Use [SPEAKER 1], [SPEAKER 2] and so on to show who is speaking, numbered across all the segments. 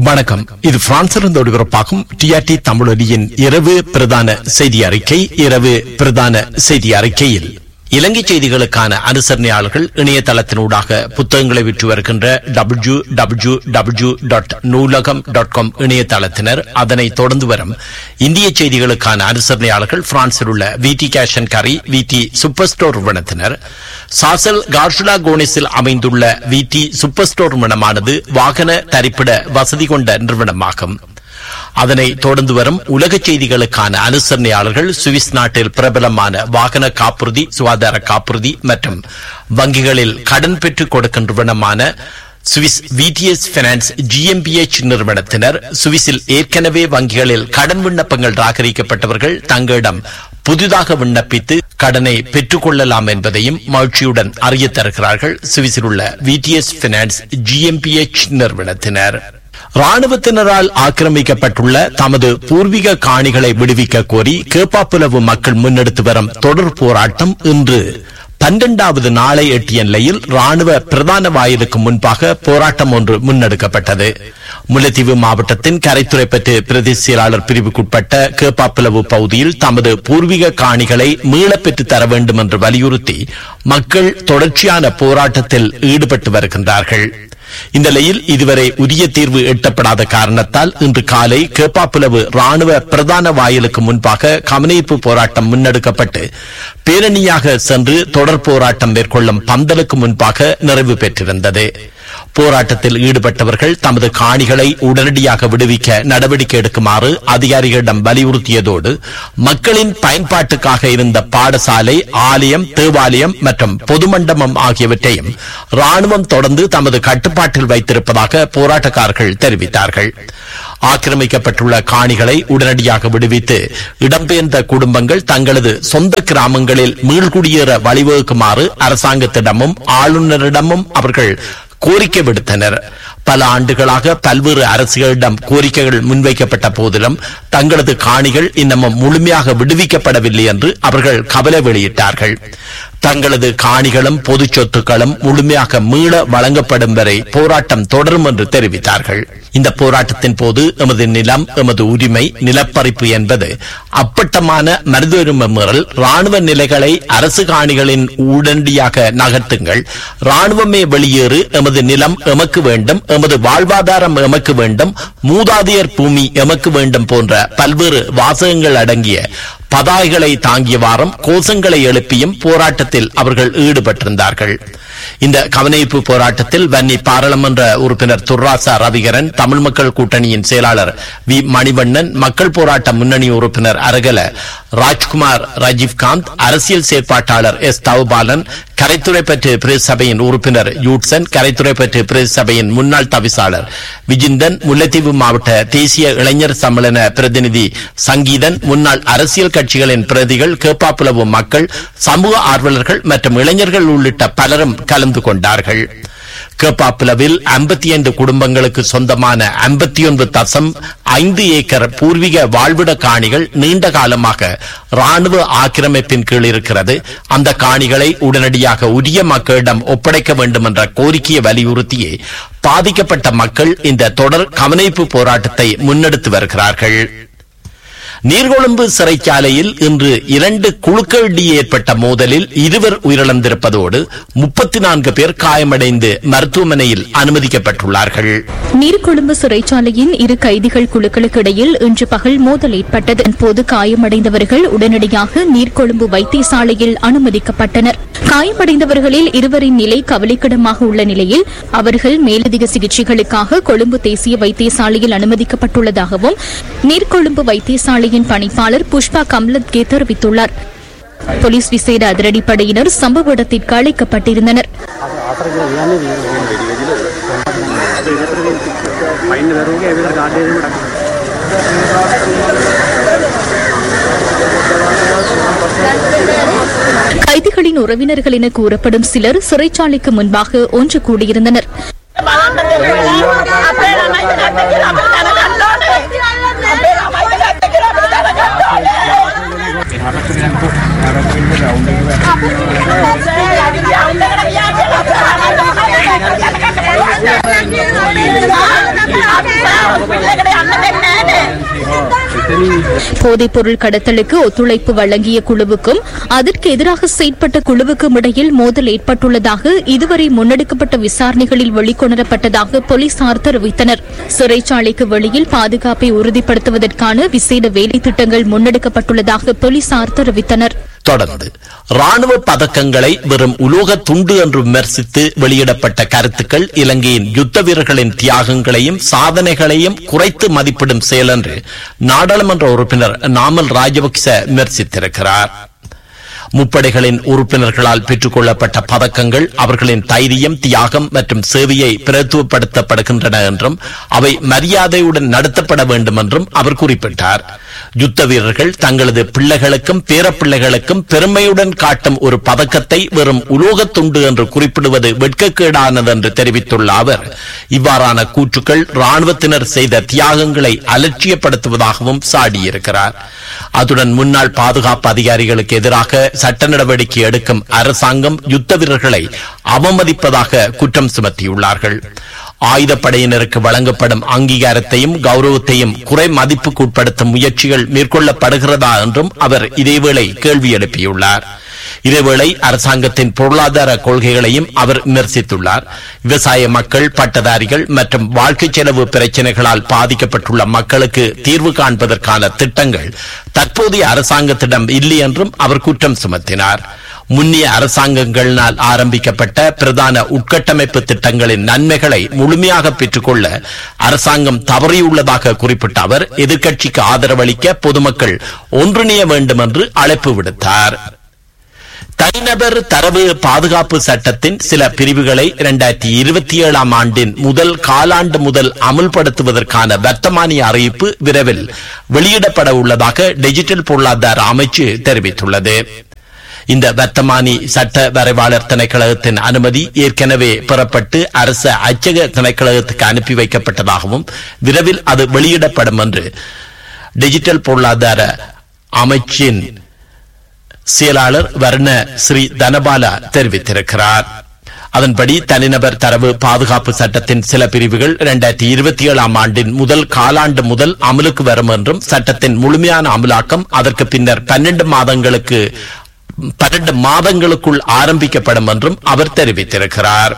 [SPEAKER 1] வணக்கம் இது பிரான்சிலிருந்து ஒளிபரப்பாகும் டிஆர்டி தமிழொலியின் இரவு பிரதான செய்தி அறிக்கை இரவு பிரதான செய்தி அறிக்கையில் இலங்கை செய்திகளுக்கான அனுசரணையாளர்கள் இணையதளத்தினூடாக புத்தகங்களை விற்று வருகின்ற W W W dot Noolaham dot com இணையதளத்தினர் அதனை தொடர்ந்து வரும் இந்திய செய்திகளுக்கான அனுசரணையாளர்கள் பிரான்சில் உள்ள விடி கேஷ் அண்ட் கரி விடி சூப்பர் ஸ்டோர் நிறுவனத்தினர் சாசல் கார்ஷுலா கோனிஸில் அமைந்துள்ள விடி சூப்பர் ஸ்டோர் நிறுவனமானது வாகன தரிப்பிட வசதி கொண்ட நிறுவனமாகும் அதனை தொடர்ந்து வரும் உலக செய்திகளுக்கான அனுசரணையாளர்கள் சுவிஸ் நாட்டில் பிரபலமான வாகன காப்புறுதி சுகாதார காப்புறுதி மற்றும் வங்கிகளில் கடன் பெற்றுக் கொடுக்கின்ற நிறுவனமான சுவிஸ் விடிஎஸ் பினான்ஸ் ஜிஎம்பிஎச் நிறுவனத்தினர் சுவிஸில் ஏற்கனவே வங்கிகளில் கடன் விண்ணப்பங்கள் ராகரிக்கப்பட்டவர்கள் தங்களிடம் புதிதாக விண்ணப்பித்து கடனை பெற்றுக் கொள்ளலாம் என்பதையும் மகிழ்ச்சியுடன் அறிய தருகிறார்கள் சுவிஸில் உள்ள விடிஎஸ் பினான்ஸ் ஜிஎம்பிஎச் நிறுவனத்தினர் ராணுவத்தினரால் ஆக்கிரமிக்கப்பட்டுள்ள தமது பூர்வீக காணிகளை விடுவிக்க கோரி கேப்பாப்புலவு மக்கள் முன்னெடுத்து வரும் தொடர் போராட்டம் இன்று பன்னிரண்டாவது நாளை எட்டிய நிலையில் ராணுவ பிரதான வாயிலுக்கு முன்பாக போராட்டம் ஒன்று முன்னெடுக்கப்பட்டது முல்லைத்தீவு மாவட்டத்தின் கரைத்துறை பற்று பிரதி செயலாளர் பிரிவுக்குட்பட்ட கேப்பாப்புலவு பகுதியில் தமது பூர்வீக காணிகளை மீளப் பெற்றுத் தர வேண்டும் என்று வலியுறுத்தி மக்கள் தொடர்ச்சியான போராட்டத்தில் ஈடுபட்டு வருகின்றார்கள் இந்த நிலையில் இதுவரை உரிய தீர்வு எட்டப்படாத காரணத்தால் இன்று காலை கேப்பாப்புலவு ராணுவ பிரதான வாயிலுக்கு முன்பாக கவனிப்பு போராட்டம் முன்னெடுக்கப்பட்டு பேரணியாக சென்று தொடர் போராட்டம் மேற்கொள்ளும் பந்தலுக்கு முன்பாக நிறைவு பெற்றிருந்தது போராட்டத்தில் ஈடுபட்டவர்கள் தமது காணிகளை உடனடியாக விடுவிக்க நடவடிக்கை எடுக்குமாறு அதிகாரிகளிடம் வலியுறுத்தியதோடு மக்களின் பயன்பாட்டுக்காக இருந்த பாடசாலை ஆலயம் தேவாலயம் மற்றும் பொது மண்டபம் ஆகியவற்றையும் ராணுவம் தொடர்ந்து தமது கட்டுப்பாட்டில் வைத்திருப்பதாக போராட்டக்காரர்கள் தெரிவித்தார்கள் ஆக்கிரமிக்கப்பட்டுள்ள காணிகளை உடனடியாக விடுவித்து இடம்பெயர்ந்த குடும்பங்கள் தங்களது சொந்த கிராமங்களில் மீள்குடியேற வழிவகுக்குமாறு அரசாங்கத்திடமும் ஆளுநரிடமும் அவர்கள் கோரிக்கை விடுத்தனர் பல ஆண்டுகளாக பல்வேறு அரசுகளிடம் கோரிக்கைகள் முன்வைக்கப்பட்ட போதிலும் தங்களது காணிகள் இன்னமும் முழுமையாக விடுவிக்கப்படவில்லை என்று அவர்கள் கவலை வெளியிட்டார்கள் தங்களது காணிகளும் பொது சொத்துக்களும் முழுமையாக மீள வழங்கப்படும் வரை போராட்டம் தொடரும் என்று தெரிவித்தார்கள் இந்த போராட்டத்தின் போது எமது நிலம் எமது உரிமை நிலப்பறிப்பு என்பது அப்பட்டமான மனித உரிமை மீறல் ராணுவ நிலைகளை அரசு காணிகளின் உடனடியாக நகர்த்துங்கள் ராணுவமே வெளியேறு எமது நிலம் எமக்கு வேண்டும் எமது வாழ்வாதாரம் எமக்கு வேண்டும் மூதாதையர் பூமி எமக்கு வேண்டும் போன்ற பல்வேறு வாசகங்கள் அடங்கிய பதாய்களை தாங்கிய வாரம் கோஷங்களை எழுப்பியும் போராட்டத்தில் அவர்கள் ஈடுபட்டிருந்தார்கள் இந்த கவனிப்பு போராட்டத்தில் வன்னி பாராளுமன்ற உறுப்பினர் துர்ராசா ரவிகரன் தமிழ் மக்கள் கூட்டணியின் செயலாளர் வி மணிவண்ணன் மக்கள் போராட்ட முன்னணி உறுப்பினர் அரகல ராஜ்குமார் ராஜீவ்காந்த் அரசியல் செயற்பாட்டாளர் எஸ் தவுபாலன் கரைத்துறை பற்று பிரதேச சபையின் உறுப்பினர் யூட்சன் கரைத்துறை பற்று பிரதேச சபையின் முன்னாள் தவிசாளர் விஜிந்தன் முல்லைத்தீவு மாவட்ட தேசிய இளைஞர் சம்மேளன பிரதிநிதி சங்கீதன் முன்னாள் அரசியல் கட்சிகளின் பிரதிகள் கேப்பாப்புலவு மக்கள் சமூக ஆர்வலர்கள் மற்றும் இளைஞர்கள் உள்ளிட்ட பலரும் கலந்து கொண்டார்கள் கேப்பாப்புலவில் ஐம்பத்தி ஐந்து குடும்பங்களுக்கு சொந்தமான ஐம்பத்தி ஒன்பது தசம் ஐந்து ஏக்கர் பூர்வீக வாழ்விட காணிகள் நீண்ட காலமாக ராணுவ ஆக்கிரமிப்பின் கீழ் இருக்கிறது அந்த காணிகளை உடனடியாக உரிய மக்களிடம் ஒப்படைக்க வேண்டும் என்ற கோரிக்கையை வலியுறுத்தியே பாதிக்கப்பட்ட மக்கள் இந்த தொடர் கவனிப்பு போராட்டத்தை முன்னெடுத்து வருகிறார்கள் நீர்கொழும்பு சிறைச்சாலையில் இன்று இரண்டு குழுக்களிடையே ஏற்பட்ட மோதலில் இருவர் உயிரிழந்திருப்பதோடு முப்பத்தி நான்கு பேர் காயமடைந்து மருத்துவமனையில் அனுமதிக்கப்பட்டுள்ளார்கள்
[SPEAKER 2] நீர்கொழும்பு சிறைச்சாலையின் இரு கைதிகள் குழுக்களுக்கு இடையில் இன்று பகல் மோதல் ஏற்பட்டது போது காயமடைந்தவர்கள் உடனடியாக நீர்கொழும்பு வைத்தியசாலையில் அனுமதிக்கப்பட்டனர் காயமடைந்தவர்களில் இருவரின் நிலை கவலைக்கிடமாக உள்ள நிலையில் அவர்கள் மேலதிக சிகிச்சைகளுக்காக கொழும்பு தேசிய வைத்தியசாலையில் அனுமதிக்கப்பட்டுள்ளதாகவும் நீர்கொழும்பு வைத்தியசாலையின் பணிப்பாளர் புஷ்பா கம்லத்கே தெரிவித்துள்ளார் போலீஸ் விசேட அதிரடிப்படையினர் சம்பவ இடத்திற்கு அழைக்கப்பட்டிருந்தனர் கைதிகளின் உறவினர்கள் என கூறப்படும் சிலர் சிறைச்சாலைக்கு முன்பாக ஒன்று கூடியிருந்தனர்
[SPEAKER 3] අපේ ළමයි දැක්ක කියලා අපිට දැනගන්න ඕනේ. අපේ ළමයි දැක්ක කියලා අපිට දැනගන්න ඕනේ. අපේ ළමයි பிள்ளைகளை அண்ணன் என்ன
[SPEAKER 2] போதைப் பொருள் கடத்தலுக்கு ஒத்துழைப்பு வழங்கிய குழுவுக்கும் அதற்கு எதிராக செயற்பட்ட குழுவுக்கும் இடையில் மோதல் ஏற்பட்டுள்ளதாக இதுவரை முன்னெடுக்கப்பட்ட விசாரணைகளில் வெளிக்கொணரப்பட்டதாக போலீசார் தெரிவித்தனர் சிறைச்சாலைக்கு வெளியில் பாதுகாப்பை உறுதிப்படுத்துவதற்கான விசேட வேலை திட்டங்கள் முன்னெடுக்கப்பட்டுள்ளதாக போலீசார் தெரிவித்தனர்
[SPEAKER 1] தொடர்ந்து ராணுவ பதக்கங்களை வெறும் உலோக துண்டு என்று விமர்சித்து வெளியிடப்பட்ட கருத்துக்கள் இலங்கையின் யுத்த வீரர்களின் தியாகங்களையும் சாதனைகளையும் குறைத்து மதிப்பிடும் செயல் என்று நாடாளுமன்ற உறுப்பினர் நாமல் ராஜபக்ச விமர்சித்திருக்கிறார் முப்படைகளின் உறுப்பினர்களால் பெற்றுக் கொள்ளப்பட்ட பதக்கங்கள் அவர்களின் தைரியம் தியாகம் மற்றும் சேவையை பிரதித்துவப்படுத்தப்படுகின்றன என்றும் அவை மரியாதையுடன் நடத்தப்பட வேண்டும் என்றும் அவர் குறிப்பிட்டார் யுத்த வீரர்கள் தங்களது பிள்ளைகளுக்கும் பேரப்பிள்ளைகளுக்கும் பெருமையுடன் காட்டும் ஒரு பதக்கத்தை வெறும் உலோகத் துண்டு என்று குறிப்பிடுவது வெட்கக்கேடானது என்று தெரிவித்துள்ள அவர் இவ்வாறான கூற்றுக்கள் ராணுவத்தினர் செய்த தியாகங்களை அலட்சியப்படுத்துவதாகவும் சாடியிருக்கிறார் அதுடன் முன்னாள் பாதுகாப்பு அதிகாரிகளுக்கு எதிராக சட்ட நடவடிக்கை எடுக்கும் அரசாங்கம் யுத்த வீரர்களை அவமதிப்பதாக குற்றம் சுமத்தியுள்ளார்கள் ஆயுதப்படையினருக்கு வழங்கப்படும் அங்கீகாரத்தையும் கௌரவத்தையும் குறை மதிப்புக்கு உட்படுத்தும் முயற்சிகள் மேற்கொள்ளப்படுகிறதா என்றும் அவர் இதேவேளை கேள்வி எழுப்பியுள்ளார் இதேவேளை அரசாங்கத்தின் பொருளாதார கொள்கைகளையும் அவர் விமர்சித்துள்ளார் விவசாய மக்கள் பட்டதாரிகள் மற்றும் வாழ்க்கை செலவு பிரச்சினைகளால் பாதிக்கப்பட்டுள்ள மக்களுக்கு தீர்வு காண்பதற்கான திட்டங்கள் தற்போதைய அரசாங்கத்திடம் இல்லை என்றும் அவர் குற்றம் சுமத்தினார் முன்னிய அரசாங்கங்களினால் ஆரம்பிக்கப்பட்ட பிரதான உட்கட்டமைப்பு திட்டங்களின் நன்மைகளை முழுமையாக பெற்றுக்கொள்ள அரசாங்கம் தவறியுள்ளதாக குறிப்பிட்ட அவர் எதிர்க்கட்சிக்கு ஆதரவளிக்க பொதுமக்கள் ஒன்றிணைய வேண்டும் என்று அழைப்பு விடுத்தார் தனிநபர் தரவு பாதுகாப்பு சட்டத்தின் சில பிரிவுகளை இரண்டாயிரத்தி இருபத்தி ஏழாம் ஆண்டின் முதல் காலாண்டு முதல் அமுல்படுத்துவதற்கான வர்த்தமானிய அறிவிப்பு விரைவில் வெளியிடப்பட உள்ளதாக டிஜிட்டல் பொருளாதார அமைச்சு தெரிவித்துள்ளது இந்த வர்த்தமானி சட்ட வரைவாளர் திணைக்களகத்தின் அனுமதி ஏற்கனவே பெறப்பட்டு அரசு அச்சக திணைக்களகத்துக்கு அனுப்பி வைக்கப்பட்டதாகவும் விரைவில் அது வெளியிடப்படும் என்று டிஜிட்டல் பொருளாதார அமைச்சின் செயலாளர் வர்ண ஸ்ரீ தனபாலா தெரிவித்திருக்கிறார் அதன்படி தனிநபர் தரவு பாதுகாப்பு சட்டத்தின் சில பிரிவுகள் இரண்டாயிரத்தி இருபத்தி ஏழாம் ஆண்டின் முதல் காலாண்டு முதல் அமலுக்கு வரும் என்றும் சட்டத்தின் முழுமையான அமலாக்கம் அதற்கு பின்னர் பன்னெண்டு மாதங்களுக்கு பன்னெண்டு மாதங்களுக்குள் ஆரம்பிக்கப்படும் என்றும் அவர் தெரிவித்திருக்கிறார்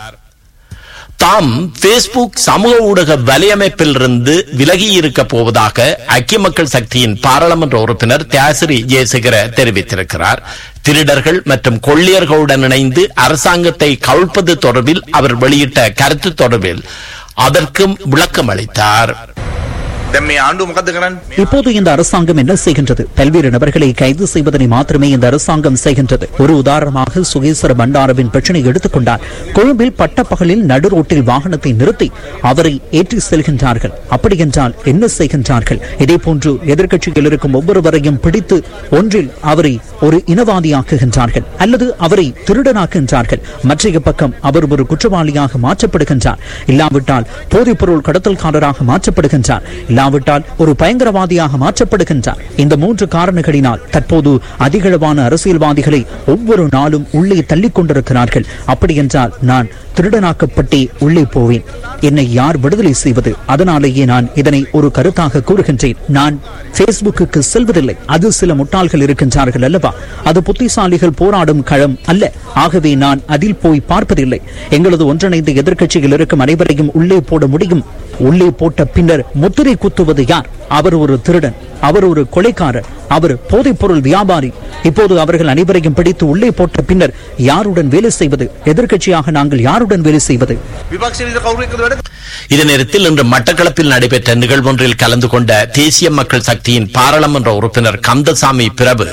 [SPEAKER 1] தாம் பேஸ்புக் சமூக ஊடக வலையமைப்பிலிருந்து விலகி இருக்க போவதாக ஐக்கிய மக்கள் சக்தியின் பாராளுமன்ற உறுப்பினர் தியாசிரி ஜெயசேகர தெரிவித்திருக்கிறார் திருடர்கள் மற்றும் கொள்ளியர்களுடன் இணைந்து அரசாங்கத்தை கவிழ்ப்பது தொடர்பில் அவர் வெளியிட்ட கருத்து தொடர்பில் அதற்கும் விளக்கம் அளித்தார்
[SPEAKER 4] දැන් මේ ආණ්ඩුව මොකද්ද කරන්නේ?
[SPEAKER 5] இப்போது இந்த அரசாங்கம் என்ன செய்கின்றது பல்வேறு நபர்களை கைது செய்வதனை மாத்திரமே இந்த அரசாங்கம் செய்கின்றது ஒரு உதாரணமாக சுகேஸ்வர பண்டாரவின் பிரச்சனை எடுத்துக்கொண்டார் கொழும்பில் பட்டப்பகலில் நடு ரோட்டில் வாகனத்தை நிறுத்தி அவரை ஏற்றி செல்கின்றார்கள் அப்படி என்றால் என்ன செய்கின்றார்கள் இதே போன்று எதிர்க்கட்சியில் இருக்கும் ஒவ்வொருவரையும் பிடித்து ஒன்றில் அவரை ஒரு இனவாதியாக்குகின்றார்கள் அல்லது அவரை திருடனாக்குகின்றார்கள் மற்றைய பக்கம் அவர் ஒரு குற்றவாளியாக மாற்றப்படுகின்றார் இல்லாவிட்டால் போதைப்பொருள் கடத்தல்காரராக மாற்றப்படுகின்றார் இல்லாவிட்டால் ஒரு பயங்கரவாதியாக மாற்றப்படுகின்றார் இந்த மூன்று காரணங்களினால் தற்போது அதிகளவான அரசியல்வாதிகளை ஒவ்வொரு நாளும் உள்ளே தள்ளிக் கொண்டிருக்கிறார்கள் அப்படி என்றால் நான் திருடனாக்கப்பட்டே உள்ளே போவேன் என்னை யார் விடுதலை செய்வது அதனாலேயே நான் இதனை ஒரு கருத்தாக கூறுகின்றேன் நான் பேஸ்புக்கு செல்வதில்லை அது சில முட்டாள்கள் இருக்கின்றார்கள் அல்லவா அது புத்திசாலிகள் போராடும் களம் அல்ல ஆகவே நான் அதில் போய் பார்ப்பதில்லை எங்களது ஒன்றிணைந்த எதிர்க்கட்சியில் இருக்கும் அனைவரையும் உள்ளே போட முடியும் உள்ளே போட்ட பின்னர் முத்திரை குத்துவது யார் அவர் ஒரு திருடன் அவர் ஒரு கொலைக்காரர் அவர் போதைப் பொருள் வியாபாரி இப்போது அவர்கள் அனைவரையும் பிடித்து உள்ளே போட்ட பின்னர் யாருடன் வேலை செய்வது எதிர்க்கட்சியாக நாங்கள் யாருடன் வேலை செய்வது
[SPEAKER 4] විපක්ෂ විද කවුරු එක්කද වැඩ
[SPEAKER 1] இதே நேரத்தில் இன்று மட்டக்களப்பில் நடைபெற்ற நிகழ்வொன்றில் கலந்து கொண்ட தேசிய மக்கள் சக்தியின் பாராளுமன்ற உறுப்பினர் கந்தசாமி பிரபு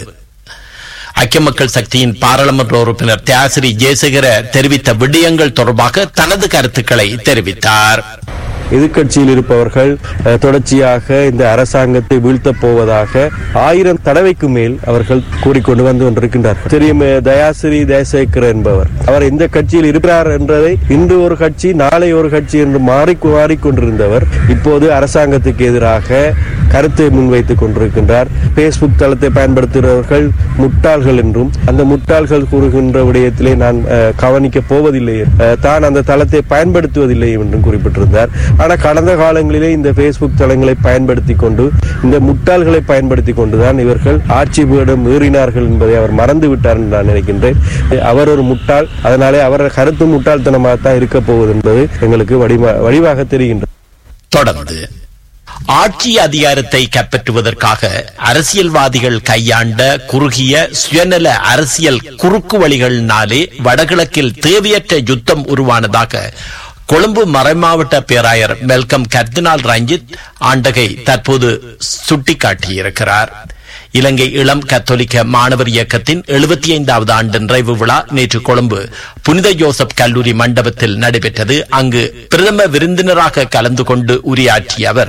[SPEAKER 1] ஐக்கிய மக்கள் சக்தியின் பாராளுமன்ற உறுப்பினர் தியாசிரி ஜெயசேகர தெரிவித்த விடயங்கள் தொடர்பாக தனது கருத்துக்களை தெரிவித்தார்
[SPEAKER 6] எதிர்க்கட்சியில் இருப்பவர்கள் அஹ், தொடர்ச்சியாக இந்த அரசாங்கத்தை வீழ்த்தப் போவதாக ஆயிரம் தடவைக்கு மேல் அவர்கள் கூறிக்கொண்டு வந்து கொண்டிருக்கின்றார்கள் தெரியும் அஹ், தயாசிரி தேசேகர் என்பவர் அவர் எந்த கட்சியில் இருக்கிறார் என்றதை இன்று ஒரு கட்சி நாளை ஒரு கட்சி என்று மாறி மாறிக்கொண்டிருந்தவர் இப்போது அரசாங்கத்துக்கு எதிராக கருத்தை முன்வைத்துக் கொண்டிருக்கின்றார் பேஸ்புக் தளத்தை பயன்படுத்துகிறவர்கள் முட்டாள்கள் என்றும் அந்த முட்டாள்கள் கூறுகின்ற விடயத்திலே நான் அஹ், கவனிக்கப் போவதில்லை அஹ், தான் அந்த தளத்தை பயன்படுத்துவதில்லை என்றும் குறிப்பிட்டிருந்தார் ஆனால் கடந்த காலங்களிலே இந்த பேஸ்புக் தளங்களை பயன்படுத்தி கொண்டு இந்த முட்டாள்களை பயன்படுத்தி கொண்டுதான் இவர்கள் ஆட்சி பீடம் மீறினார்கள் என்பதை அவர் மறந்து விட்டார் என்று நான் நினைக்கின்றேன் அவர் ஒரு முட்டாள் அதனாலே அவர் கருத்து முட்டாள்தனமாக தான் இருக்க போவது என்பது எங்களுக்கு வடிவ- வடிவாக தெரிகின்றது
[SPEAKER 1] தொடர்ந்து ஆட்சி அதிகாரத்தை கைப்பற்றுவதற்காக அரசியல்வாதிகள் கையாண்ட குறுகிய சுயநல அரசியல் குறுக்கு வழிகளினாலே வடகிழக்கில் தேவையற்ற யுத்தம் உருவானதாக கொழும்பு மறைமாவட்ட பேராயர் மெல்கம் கர்தினால் ரஞ்சித் ஆண்டகை தற்போது சுட்டிக்காட்டியிருக்கிறார் இலங்கை இளம் கத்தோலிக்க மாணவர் இயக்கத்தின் எழுபத்தி ஐந்தாவது ஆண்டு நிறைவு விழா நேற்று கொழும்பு புனித ஜோசப் கல்லூரி மண்டபத்தில் நடைபெற்றது அங்கு பிரதம விருந்தினராக கலந்து கொண்டு உரையாற்றிய அவர்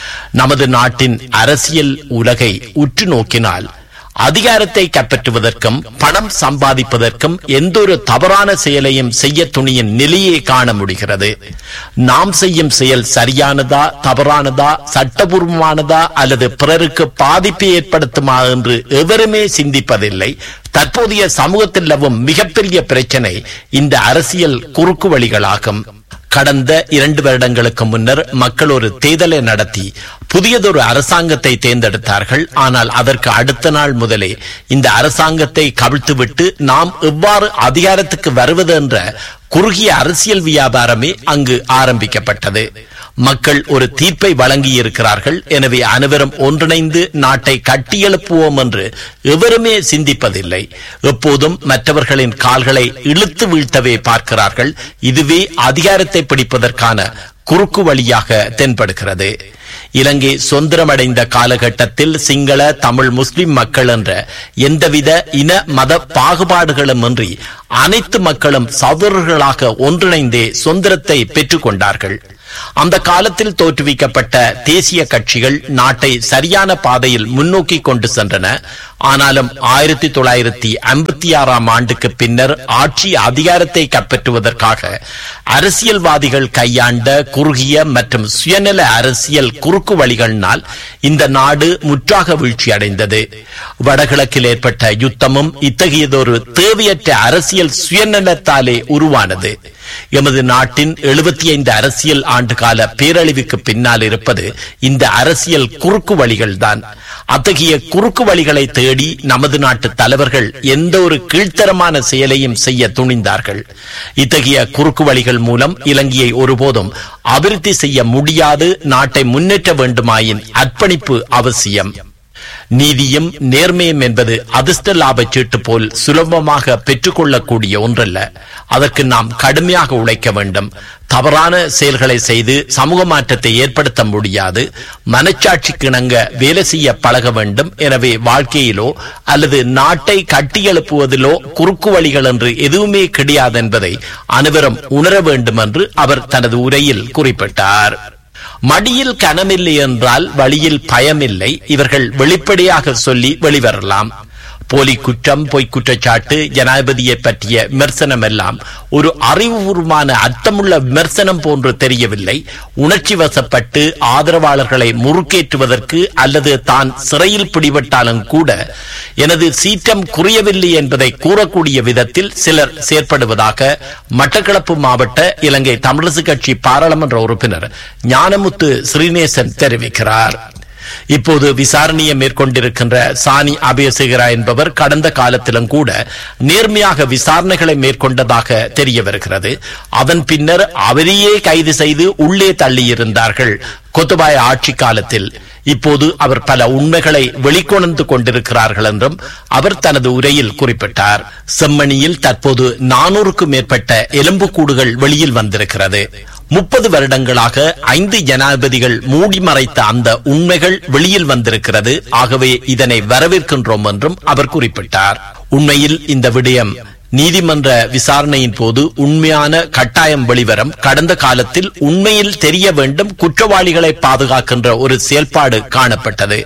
[SPEAKER 1] நமது நாட்டின் அரசியல் உலகை உற்று நோக்கினால் அதிகாரத்தை கைப்பற்றுவதற்கும் பணம் சம்பாதிப்பதற்கும் எந்த ஒரு தவறான செயலையும் செய்ய துணியின் நிலையை காண முடிகிறது நாம் செய்யும் செயல் சரியானதா தவறானதா சட்டபூர்வமானதா அல்லது பிறருக்கு பாதிப்பை ஏற்படுத்துமா என்று எவருமே சிந்திப்பதில்லை தற்போதைய சமூகத்தில் நிலவும் மிகப்பெரிய பிரச்சனை இந்த அரசியல் குறுக்கு வழிகளாகும் கடந்த இரண்டு வருடங்களுக்கு முன்னர் மக்கள் ஒரு தேர்தலை நடத்தி புதியதொரு அரசாங்கத்தை தேர்ந்தெடுத்தார்கள் ஆனால் அதற்கு அடுத்த நாள் முதலே இந்த அரசாங்கத்தை கவிழ்த்துவிட்டு நாம் எவ்வாறு அதிகாரத்துக்கு வருவது என்ற குறுகிய அரசியல் வியாபாரமே அங்கு ஆரம்பிக்கப்பட்டது மக்கள் ஒரு தீர்ப்பை வழங்கி இருக்கிறார்கள் எனவே அனைவரும் ஒன்றிணைந்து நாட்டை கட்டியெழுப்புவோம் என்று எவருமே சிந்திப்பதில்லை எப்போதும் மற்றவர்களின் கால்களை இழுத்து வீழ்த்தவே பார்க்கிறார்கள் இதுவே அதிகாரத்தை பிடிப்பதற்கான குறுக்கு வழியாக தென்படுகிறது இலங்கை சுதந்திரமடைந்த காலகட்டத்தில் சிங்கள தமிழ் முஸ்லிம் மக்கள் என்ற எந்தவித இன மத பாகுபாடுகளும் இன்றி அனைத்து மக்களும் சகோதரர்களாக ஒன்றிணைந்தே சுதந்திரத்தை பெற்றுக் கொண்டார்கள் அந்த காலத்தில் தோற்றுவிக்கப்பட்ட தேசிய கட்சிகள் நாட்டை சரியான பாதையில் முன்னோக்கி கொண்டு சென்றன ஆனாலும் ஆயிரத்தி தொள்ளாயிரத்தி ஐம்பத்தி ஆறாம் ஆண்டுக்கு பின்னர் ஆட்சி அதிகாரத்தை கைப்பற்றுவதற்காக அரசியல்வாதிகள் கையாண்ட குறுகிய மற்றும் சுயநல அரசியல் குறுக்கு வழிகளினால் இந்த நாடு முற்றாக வீழ்ச்சி அடைந்தது வடகிழக்கில் ஏற்பட்ட யுத்தமும் இத்தகையதொரு தேவையற்ற அரசியல் சுயநலத்தாலே உருவானது எமது நாட்டின் எழுபத்தி ஐந்து அரசியல் ஆண்டுகால பேரழிவுக்கு பின்னால் இருப்பது இந்த அரசியல் குறுக்கு வழிகள்தான் அத்தகைய குறுக்கு வழிகளை தேடி நமது நாட்டு தலைவர்கள் எந்த ஒரு கீழ்த்தரமான செயலையும் செய்ய துணிந்தார்கள் இத்தகைய குறுக்கு வழிகள் மூலம் இலங்கையை ஒருபோதும் அபிவிருத்தி செய்ய முடியாது நாட்டை முன்னேற்ற வேண்டுமாயின் அர்ப்பணிப்பு அவசியம் நீதியும் நேர்மையும் என்பது அதிர்ஷ்ட லாபச் சீட்டு போல் சுலபமாக பெற்றுக்கொள்ளக்கூடிய ஒன்றல்ல அதற்கு நாம் கடுமையாக உழைக்க வேண்டும் தவறான செயல்களை செய்து சமூக மாற்றத்தை ஏற்படுத்த முடியாது மனச்சாட்சிக்கு இணங்க வேலை செய்ய பழக வேண்டும் எனவே வாழ்க்கையிலோ அல்லது நாட்டை கட்டியெழுப்புவதிலோ குறுக்கு வழிகள் என்று எதுவுமே கிடையாது என்பதை அனைவரும் உணர வேண்டும் என்று அவர் தனது உரையில் குறிப்பிட்டார் மடியில் கனமில்லை என்றால் வழியில் பயமில்லை இவர்கள் வெளிப்படையாக சொல்லி வெளிவரலாம் போலி குற்றம் பொய் குற்றச்சாட்டு ஜனாதிபதியை பற்றிய விமர்சனம் எல்லாம் ஒரு அறிவுபூர்வமான அர்த்தமுள்ள விமர்சனம் போன்று தெரியவில்லை உணர்ச்சி வசப்பட்டு ஆதரவாளர்களை முறுக்கேற்றுவதற்கு அல்லது தான் சிறையில் பிடிபட்டாலும் கூட எனது சீற்றம் குறையவில்லை என்பதை கூறக்கூடிய விதத்தில் சிலர் செயற்படுவதாக மட்டக்களப்பு மாவட்ட இலங்கை தமிழரசு கட்சி பாராளுமன்ற உறுப்பினர் ஞானமுத்து ஸ்ரீநேசன் தெரிவிக்கிறார் இப்போது விசாரணையை மேற்கொண்டிருக்கின்ற சாணி அபயசேகரா என்பவர் கடந்த காலத்திலும் கூட நேர்மையாக விசாரணைகளை மேற்கொண்டதாக தெரிய வருகிறது அதன் பின்னர் அவரையே கைது செய்து உள்ளே தள்ளியிருந்தார்கள் கொத்துபாய ஆட்சி காலத்தில் இப்போது அவர் பல உண்மைகளை வெளிக்கொணர்ந்து கொண்டிருக்கிறார்கள் என்றும் அவர் தனது உரையில் குறிப்பிட்டார் செம்மணியில் தற்போது நானூறுக்கும் மேற்பட்ட எலும்புக்கூடுகள் வெளியில் வந்திருக்கிறது முப்பது வருடங்களாக ஐந்து ஜனாதிபதிகள் மூடி மறைத்த அந்த உண்மைகள் வெளியில் வந்திருக்கிறது ஆகவே இதனை வரவேற்கின்றோம் என்றும் அவர் குறிப்பிட்டார் உண்மையில் இந்த விடயம் நீதிமன்ற விசாரணையின் போது உண்மையான கட்டாயம் வெளிவரும் கடந்த காலத்தில் உண்மையில் தெரிய வேண்டும் குற்றவாளிகளை பாதுகாக்கின்ற ஒரு செயல்பாடு காணப்பட்டது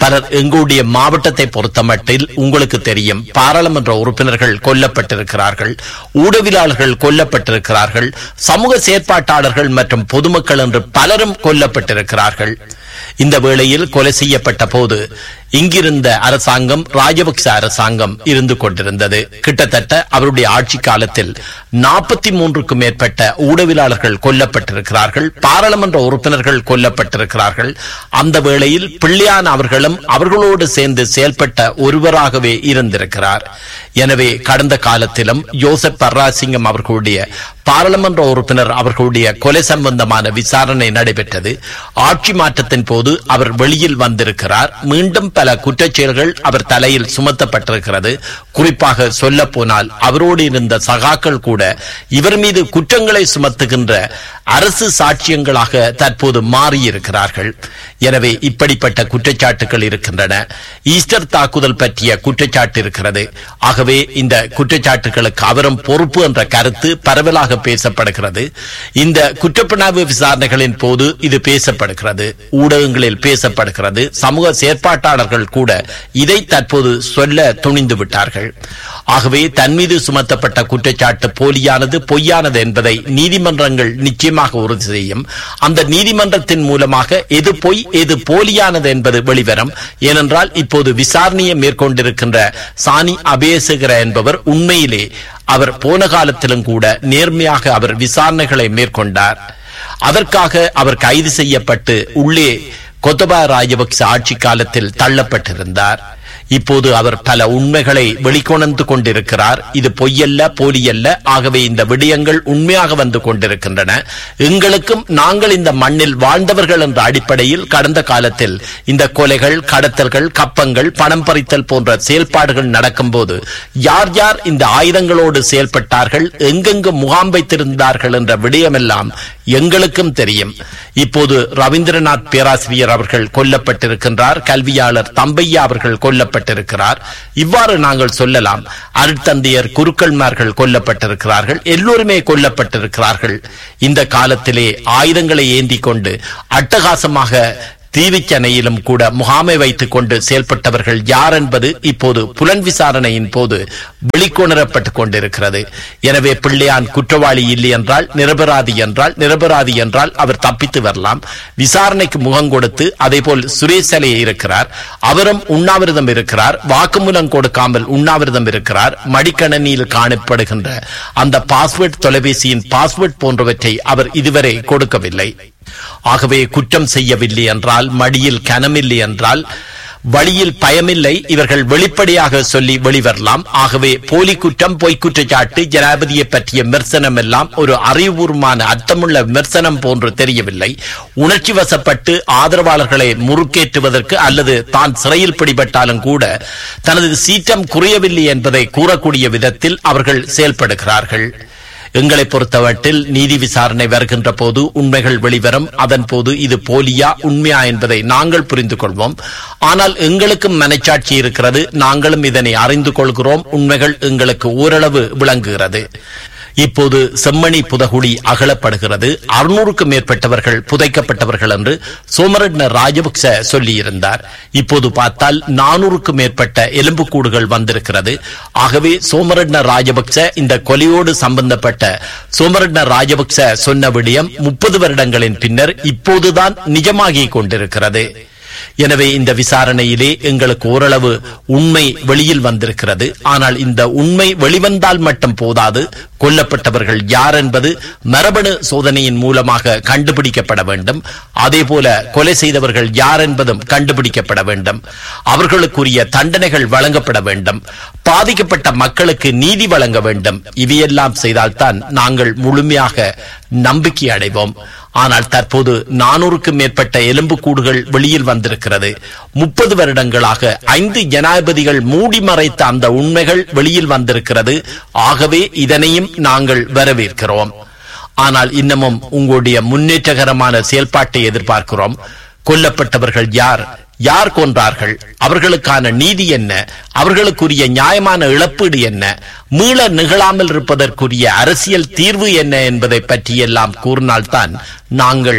[SPEAKER 1] பலர் எங்களுடைய மாவட்டத்தை பொறுத்தமட்டில் உங்களுக்கு தெரியும் பாராளுமன்ற உறுப்பினர்கள் கொல்லப்பட்டிருக்கிறார்கள் ஊடகவியலாளர்கள் கொல்லப்பட்டிருக்கிறார்கள் சமூக செயற்பாட்டாளர்கள் மற்றும் பொதுமக்கள் என்று பலரும் கொல்லப்பட்டிருக்கிறார்கள் இந்த வேளையில் கொலை செய்யப்பட்ட போது இங்கிருந்த அரசாங்கம் ராஜபக்ச அரசாங்கம் இருந்து கொண்டிருந்தது கிட்டத்தட்ட அவருடைய ஆட்சி காலத்தில் நாற்பத்தி மூன்றுக்கும் மேற்பட்ட ஊடகவியலாளர்கள் கொல்லப்பட்டிருக்கிறார்கள் பாராளுமன்ற உறுப்பினர்கள் கொல்லப்பட்டிருக்கிறார்கள் அந்த வேளையில் பிள்ளையான் அவர்களும் அவர்களோடு சேர்ந்து செயல்பட்ட ஒருவராகவே இருந்திருக்கிறார் எனவே கடந்த காலத்திலும் யோசப் பர்ராசிங்கம் அவர்களுடைய பாராளுமன்ற உறுப்பினர் அவர்களுடைய கொலை சம்பந்தமான விசாரணை நடைபெற்றது ஆட்சி மாற்றத்தின் போது அவர் வெளியில் வந்திருக்கிறார் மீண்டும் பல குற்றச்செயல்கள் அவர் தலையில் சுமத்தப்பட்டிருக்கிறது குறிப்பாக சொல்ல போனால் அவரோடு இருந்த சகாக்கள் கூட இவர் மீது குற்றங்களை சுமத்துகின்ற அரசு சாட்சியங்களாக தற்போது மாறியிருக்கிறார்கள் எனவே இப்படிப்பட்ட குற்றச்சாட்டுகள் இருக்கின்றன ஈஸ்டர் தாக்குதல் பற்றிய குற்றச்சாட்டு இருக்கிறது ஆகவே இந்த குற்றச்சாட்டுகளுக்கு அவரும் பொறுப்பு என்ற கருத்து பரவலாக பேசப்படுகிறது இந்த குற்றப்புணர்வு விசாரணைகளின் போது இது பேசப்படுகிறது ஊடகங்களில் பேசப்படுகிறது சமூக செயற்பாட்டாளர்கள் கூட இதை தற்போது சொல்ல துணிந்து விட்டார்கள் ஆகவே தன் மீது சுமத்தப்பட்ட குற்றச்சாட்டு போலியானது பொய்யானது என்பதை நீதிமன்றங்கள் நிச்சயமாக உறுதி செய்யும் அந்த நீதிமன்றத்தின் மூலமாக எது பொய் எது போலியானது என்பது வெளிவரும் ஏனென்றால் இப்போது விசாரணையை மேற்கொண்டிருக்கின்ற சானி அபேசகர என்பவர் உண்மையிலே அவர் போன காலத்திலும் கூட நேர்மையாக அவர் விசாரணைகளை மேற்கொண்டார் அதற்காக அவர் கைது செய்யப்பட்டு உள்ளே கொத்தபா ராஜபக்ச ஆட்சி காலத்தில் தள்ளப்பட்டிருந்தார் இப்போது அவர் பல உண்மைகளை வெளிக்கொணர்ந்து கொண்டிருக்கிறார் இது பொய்யல்ல போலியல்ல ஆகவே இந்த விடயங்கள் உண்மையாக வந்து கொண்டிருக்கின்றன எங்களுக்கும் நாங்கள் இந்த மண்ணில் வாழ்ந்தவர்கள் என்ற அடிப்படையில் கடந்த காலத்தில் இந்த கொலைகள் கடத்தல்கள் கப்பங்கள் பணம் பறித்தல் போன்ற செயல்பாடுகள் நடக்கும்போது யார் யார் இந்த ஆயுதங்களோடு செயல்பட்டார்கள் எங்கெங்கு முகாம் வைத்திருந்தார்கள் என்ற விடயமெல்லாம் எங்களுக்கும் தெரியும் இப்போது ரவீந்திரநாத் பேராசிரியர் அவர்கள் கொல்லப்பட்டிருக்கின்றார் கல்வியாளர் தம்பையா அவர்கள் கொல்லப்பட்டிருக்கிறார் இவ்வாறு நாங்கள் சொல்லலாம் அருட்தந்தையர் குருக்கள்மார்கள் கொல்லப்பட்டிருக்கிறார்கள் எல்லோருமே கொல்லப்பட்டிருக்கிறார்கள் இந்த காலத்திலே ஆயுதங்களை ஏந்தி கொண்டு அட்டகாசமாக தீவிச்சனையிலும் கூட முகாமை வைத்துக் கொண்டு செயல்பட்டவர்கள் யார் என்பது இப்போது புலன் விசாரணையின் போது வெளிக்கொணரப்பட்டுக் கொண்டிருக்கிறது எனவே பிள்ளையான் குற்றவாளி இல்லை என்றால் நிரபராதி என்றால் நிரபராதி என்றால் அவர் தப்பித்து வரலாம் விசாரணைக்கு முகம் கொடுத்து அதேபோல் சுரேஷ் அலையே இருக்கிறார் அவரும் உண்ணாவிரதம் இருக்கிறார் வாக்குமூலம் கொடுக்காமல் உண்ணாவிரதம் இருக்கிறார் மடிக்கணனியில் காணப்படுகின்ற அந்த பாஸ்வேர்ட் தொலைபேசியின் பாஸ்வேர்ட் போன்றவற்றை அவர் இதுவரை கொடுக்கவில்லை ஆகவே குற்றம் செய்யவில்லை என்றால் மடியில் கனமில்லை என்றால் வழியில் பயமில்லை இவர்கள் வெளிப்படையாக சொல்லி வெளிவரலாம் ஆகவே போலி குற்றம் பொய் குற்றச்சாட்டு ஜனாதிபதியை பற்றிய விமர்சனம் எல்லாம் ஒரு அறிவுபூர்வமான அர்த்தமுள்ள விமர்சனம் போன்று தெரியவில்லை உணர்ச்சி வசப்பட்டு ஆதரவாளர்களை முறுக்கேற்றுவதற்கு அல்லது தான் சிறையில் பிடிபட்டாலும் கூட தனது சீற்றம் குறையவில்லை என்பதை கூறக்கூடிய விதத்தில் அவர்கள் செயல்படுகிறார்கள் எங்களை பொறுத்தவற்றில் நீதி விசாரணை வருகின்ற போது உண்மைகள் வெளிவரும் அதன் போது இது போலியா உண்மையா என்பதை நாங்கள் புரிந்து கொள்வோம் ஆனால் எங்களுக்கும் மனச்சாட்சி இருக்கிறது நாங்களும் இதனை அறிந்து கொள்கிறோம் உண்மைகள் எங்களுக்கு ஓரளவு விளங்குகிறது இப்போது செம்மணி புதகுடி அகலப்படுகிறது அறுநூறுக்கும் மேற்பட்டவர்கள் புதைக்கப்பட்டவர்கள் என்று சோமரட்ன ராஜபக்ச சொல்லியிருந்தார் இப்போது பார்த்தால் நானூறுக்கும் மேற்பட்ட எலும்புக்கூடுகள் வந்திருக்கிறது ஆகவே சோமரட்ன ராஜபக்ச இந்த கொலையோடு சம்பந்தப்பட்ட சோமரட்ன ராஜபக்ச சொன்ன விடயம் முப்பது வருடங்களின் பின்னர் இப்போதுதான் நிஜமாகிக் கொண்டிருக்கிறது எனவே இந்த விசாரணையிலே எங்களுக்கு ஓரளவு உண்மை வெளியில் வந்திருக்கிறது ஆனால் இந்த உண்மை வெளிவந்தால் மட்டும் போதாது கொல்லப்பட்டவர்கள் யார் என்பது மரபணு சோதனையின் மூலமாக கண்டுபிடிக்கப்பட வேண்டும் அதேபோல கொலை செய்தவர்கள் யார் என்பதும் கண்டுபிடிக்கப்பட வேண்டும் அவர்களுக்குரிய தண்டனைகள் வழங்கப்பட வேண்டும் பாதிக்கப்பட்ட மக்களுக்கு நீதி வழங்க வேண்டும் இவையெல்லாம் செய்தால்தான் நாங்கள் முழுமையாக நம்பிக்கை அடைவோம் ஆனால் தற்போது நானூறுக்கும் மேற்பட்ட எலும்புக்கூடுகள் வெளியில் வந்திருக்கிறது முப்பது வருடங்களாக ஐந்து ஜனாதிபதிகள் மூடி மறைத்த அந்த உண்மைகள் வெளியில் வந்திருக்கிறது ஆகவே இதனையும் நாங்கள் வரவேற்கிறோம் ஆனால் இன்னமும் உங்களுடைய முன்னேற்றகரமான செயல்பாட்டை எதிர்பார்க்கிறோம் கொல்லப்பட்டவர்கள் யார் யார் கொன்றார்கள் அவர்களுக்கான நீதி என்ன அவர்களுக்குரிய நியாயமான இழப்பீடு என்ன மீள நிகழாமல் இருப்பதற்குரிய அரசியல் தீர்வு என்ன என்பதை பற்றியெல்லாம் கூறினால்தான் நாங்கள்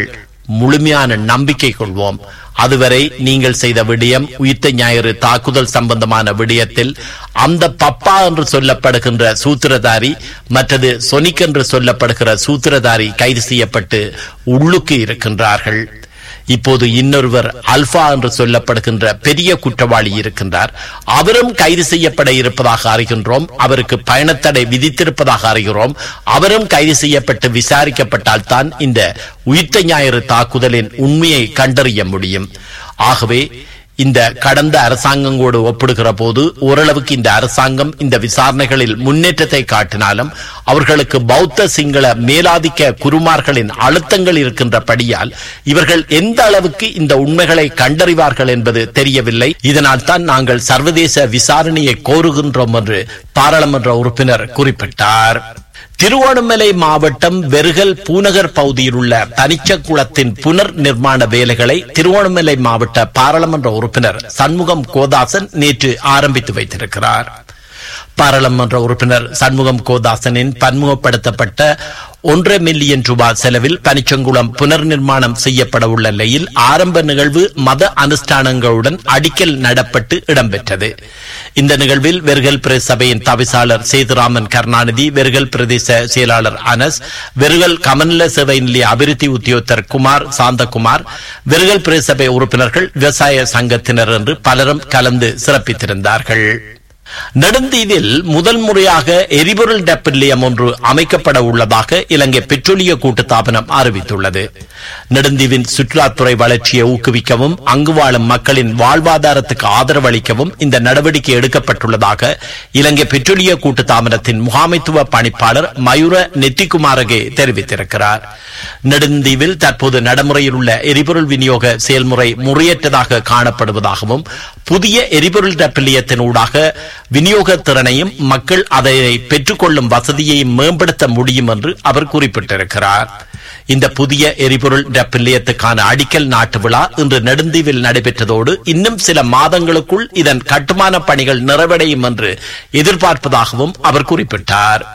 [SPEAKER 1] முழுமையான நம்பிக்கை கொள்வோம் அதுவரை நீங்கள் செய்த விடயம் உயிர்த்த ஞாயிறு தாக்குதல் சம்பந்தமான விடயத்தில் அந்த பப்பா என்று சொல்லப்படுகின்ற சூத்திரதாரி மற்றது சொனிக் என்று சொல்லப்படுகிற சூத்திரதாரி கைது செய்யப்பட்டு உள்ளுக்கு இருக்கின்றார்கள் இப்போது இன்னொருவர் அல்பா என்று சொல்லப்படுகின்ற பெரிய குற்றவாளி இருக்கின்றார் அவரும் கைது செய்யப்பட இருப்பதாக அறிகின்றோம் அவருக்கு பயணத்தடை விதித்திருப்பதாக அறிகிறோம் அவரும் கைது செய்யப்பட்டு விசாரிக்கப்பட்டால் தான் இந்த உயிர்த்த ஞாயிறு தாக்குதலின் உண்மையை கண்டறிய முடியும் ஆகவே இந்த கடந்த அரசாங்கங்களோடு ஒப்பிடுகிற போது ஓரளவுக்கு இந்த அரசாங்கம் இந்த விசாரணைகளில் முன்னேற்றத்தை காட்டினாலும் அவர்களுக்கு பௌத்த சிங்கள மேலாதிக்க குருமார்களின் அழுத்தங்கள் இருக்கின்றபடியால் இவர்கள் எந்த அளவுக்கு இந்த உண்மைகளை கண்டறிவார்கள் என்பது தெரியவில்லை இதனால் தான் நாங்கள் சர்வதேச விசாரணையை கோருகின்றோம் என்று பாராளுமன்ற உறுப்பினர் குறிப்பிட்டார் திருவோணமலை மாவட்டம் வெறுகல் பூநகர் பகுதியில் உள்ள தனிச்சக்குளத்தின் புனர் நிர்மாண வேலைகளை திருவோணமலை மாவட்ட பாராளுமன்ற உறுப்பினர் சண்முகம் கோதாசன் நேற்று ஆரம்பித்து வைத்திருக்கிறார் பாராளுமன்ற உறுப்பினர் சண்முகம் கோதாசனின் பன்முகப்படுத்தப்பட்ட ஒன்றரை மில்லியன் ரூபாய் செலவில் பனிச்சங்குளம் புனர் நிர்மாணம் செய்யப்பட உள்ள நிலையில் ஆரம்ப நிகழ்வு மத அனுஷ்டானங்களுடன் அடிக்கல் நடப்பட்டு இடம்பெற்றது இந்த நிகழ்வில் வெறுகல் பிரதேச சபையின் தவிசாளர் சேதுராமன் கருணாநிதி வெறுகல் பிரதேச செயலாளர் அனஸ் வெறுகல் கமநல சேவை நிலைய அபிவிருத்தி உத்தியோகத்தர் குமார் சாந்தகுமார் வெறுகல் பிரதேச சபை உறுப்பினர்கள் விவசாய சங்கத்தினர் என்று பலரும் கலந்து சிறப்பித்திருந்தார்கள் நெடுந்தீவில் முதல் முறையாக எரிபொருள் டெப் நிலையம் ஒன்று அமைக்கப்பட உள்ளதாக இலங்கை பெட்ரோலிய கூட்டுத்தாபனம் அறிவித்துள்ளது நெடுந்தீவின் சுற்றுலாத்துறை வளர்ச்சியை ஊக்குவிக்கவும் அங்கு வாழும் மக்களின் வாழ்வாதாரத்துக்கு ஆதரவு அளிக்கவும் இந்த நடவடிக்கை எடுக்கப்பட்டுள்ளதாக இலங்கை பெட்ரோலிய கூட்டுத்தாபனத்தின் முகாமைத்துவ பணிப்பாளர் மயூர நெத்திகுமாரகே தெரிவித்திருக்கிறார் நெடுந்தீவில் தற்போது நடைமுறையில் உள்ள எரிபொருள் விநியோக செயல்முறை முறையற்றதாக காணப்படுவதாகவும் புதிய எரிபொருள் டெப் நிலையத்தினூடாக விநியோக திறனையும் மக்கள் அதை பெற்றுக்கொள்ளும் வசதியையும் மேம்படுத்த முடியும் என்று அவர் குறிப்பிட்டிருக்கிறார் இந்த புதிய எரிபொருள் டெப் நிலையத்துக்கான அடிக்கல் நாட்டு விழா இன்று நெடுந்தீவில் நடைபெற்றதோடு இன்னும் சில மாதங்களுக்குள் இதன் கட்டுமான பணிகள் நிறைவடையும் என்று எதிர்பார்ப்பதாகவும் அவர் குறிப்பிட்டார்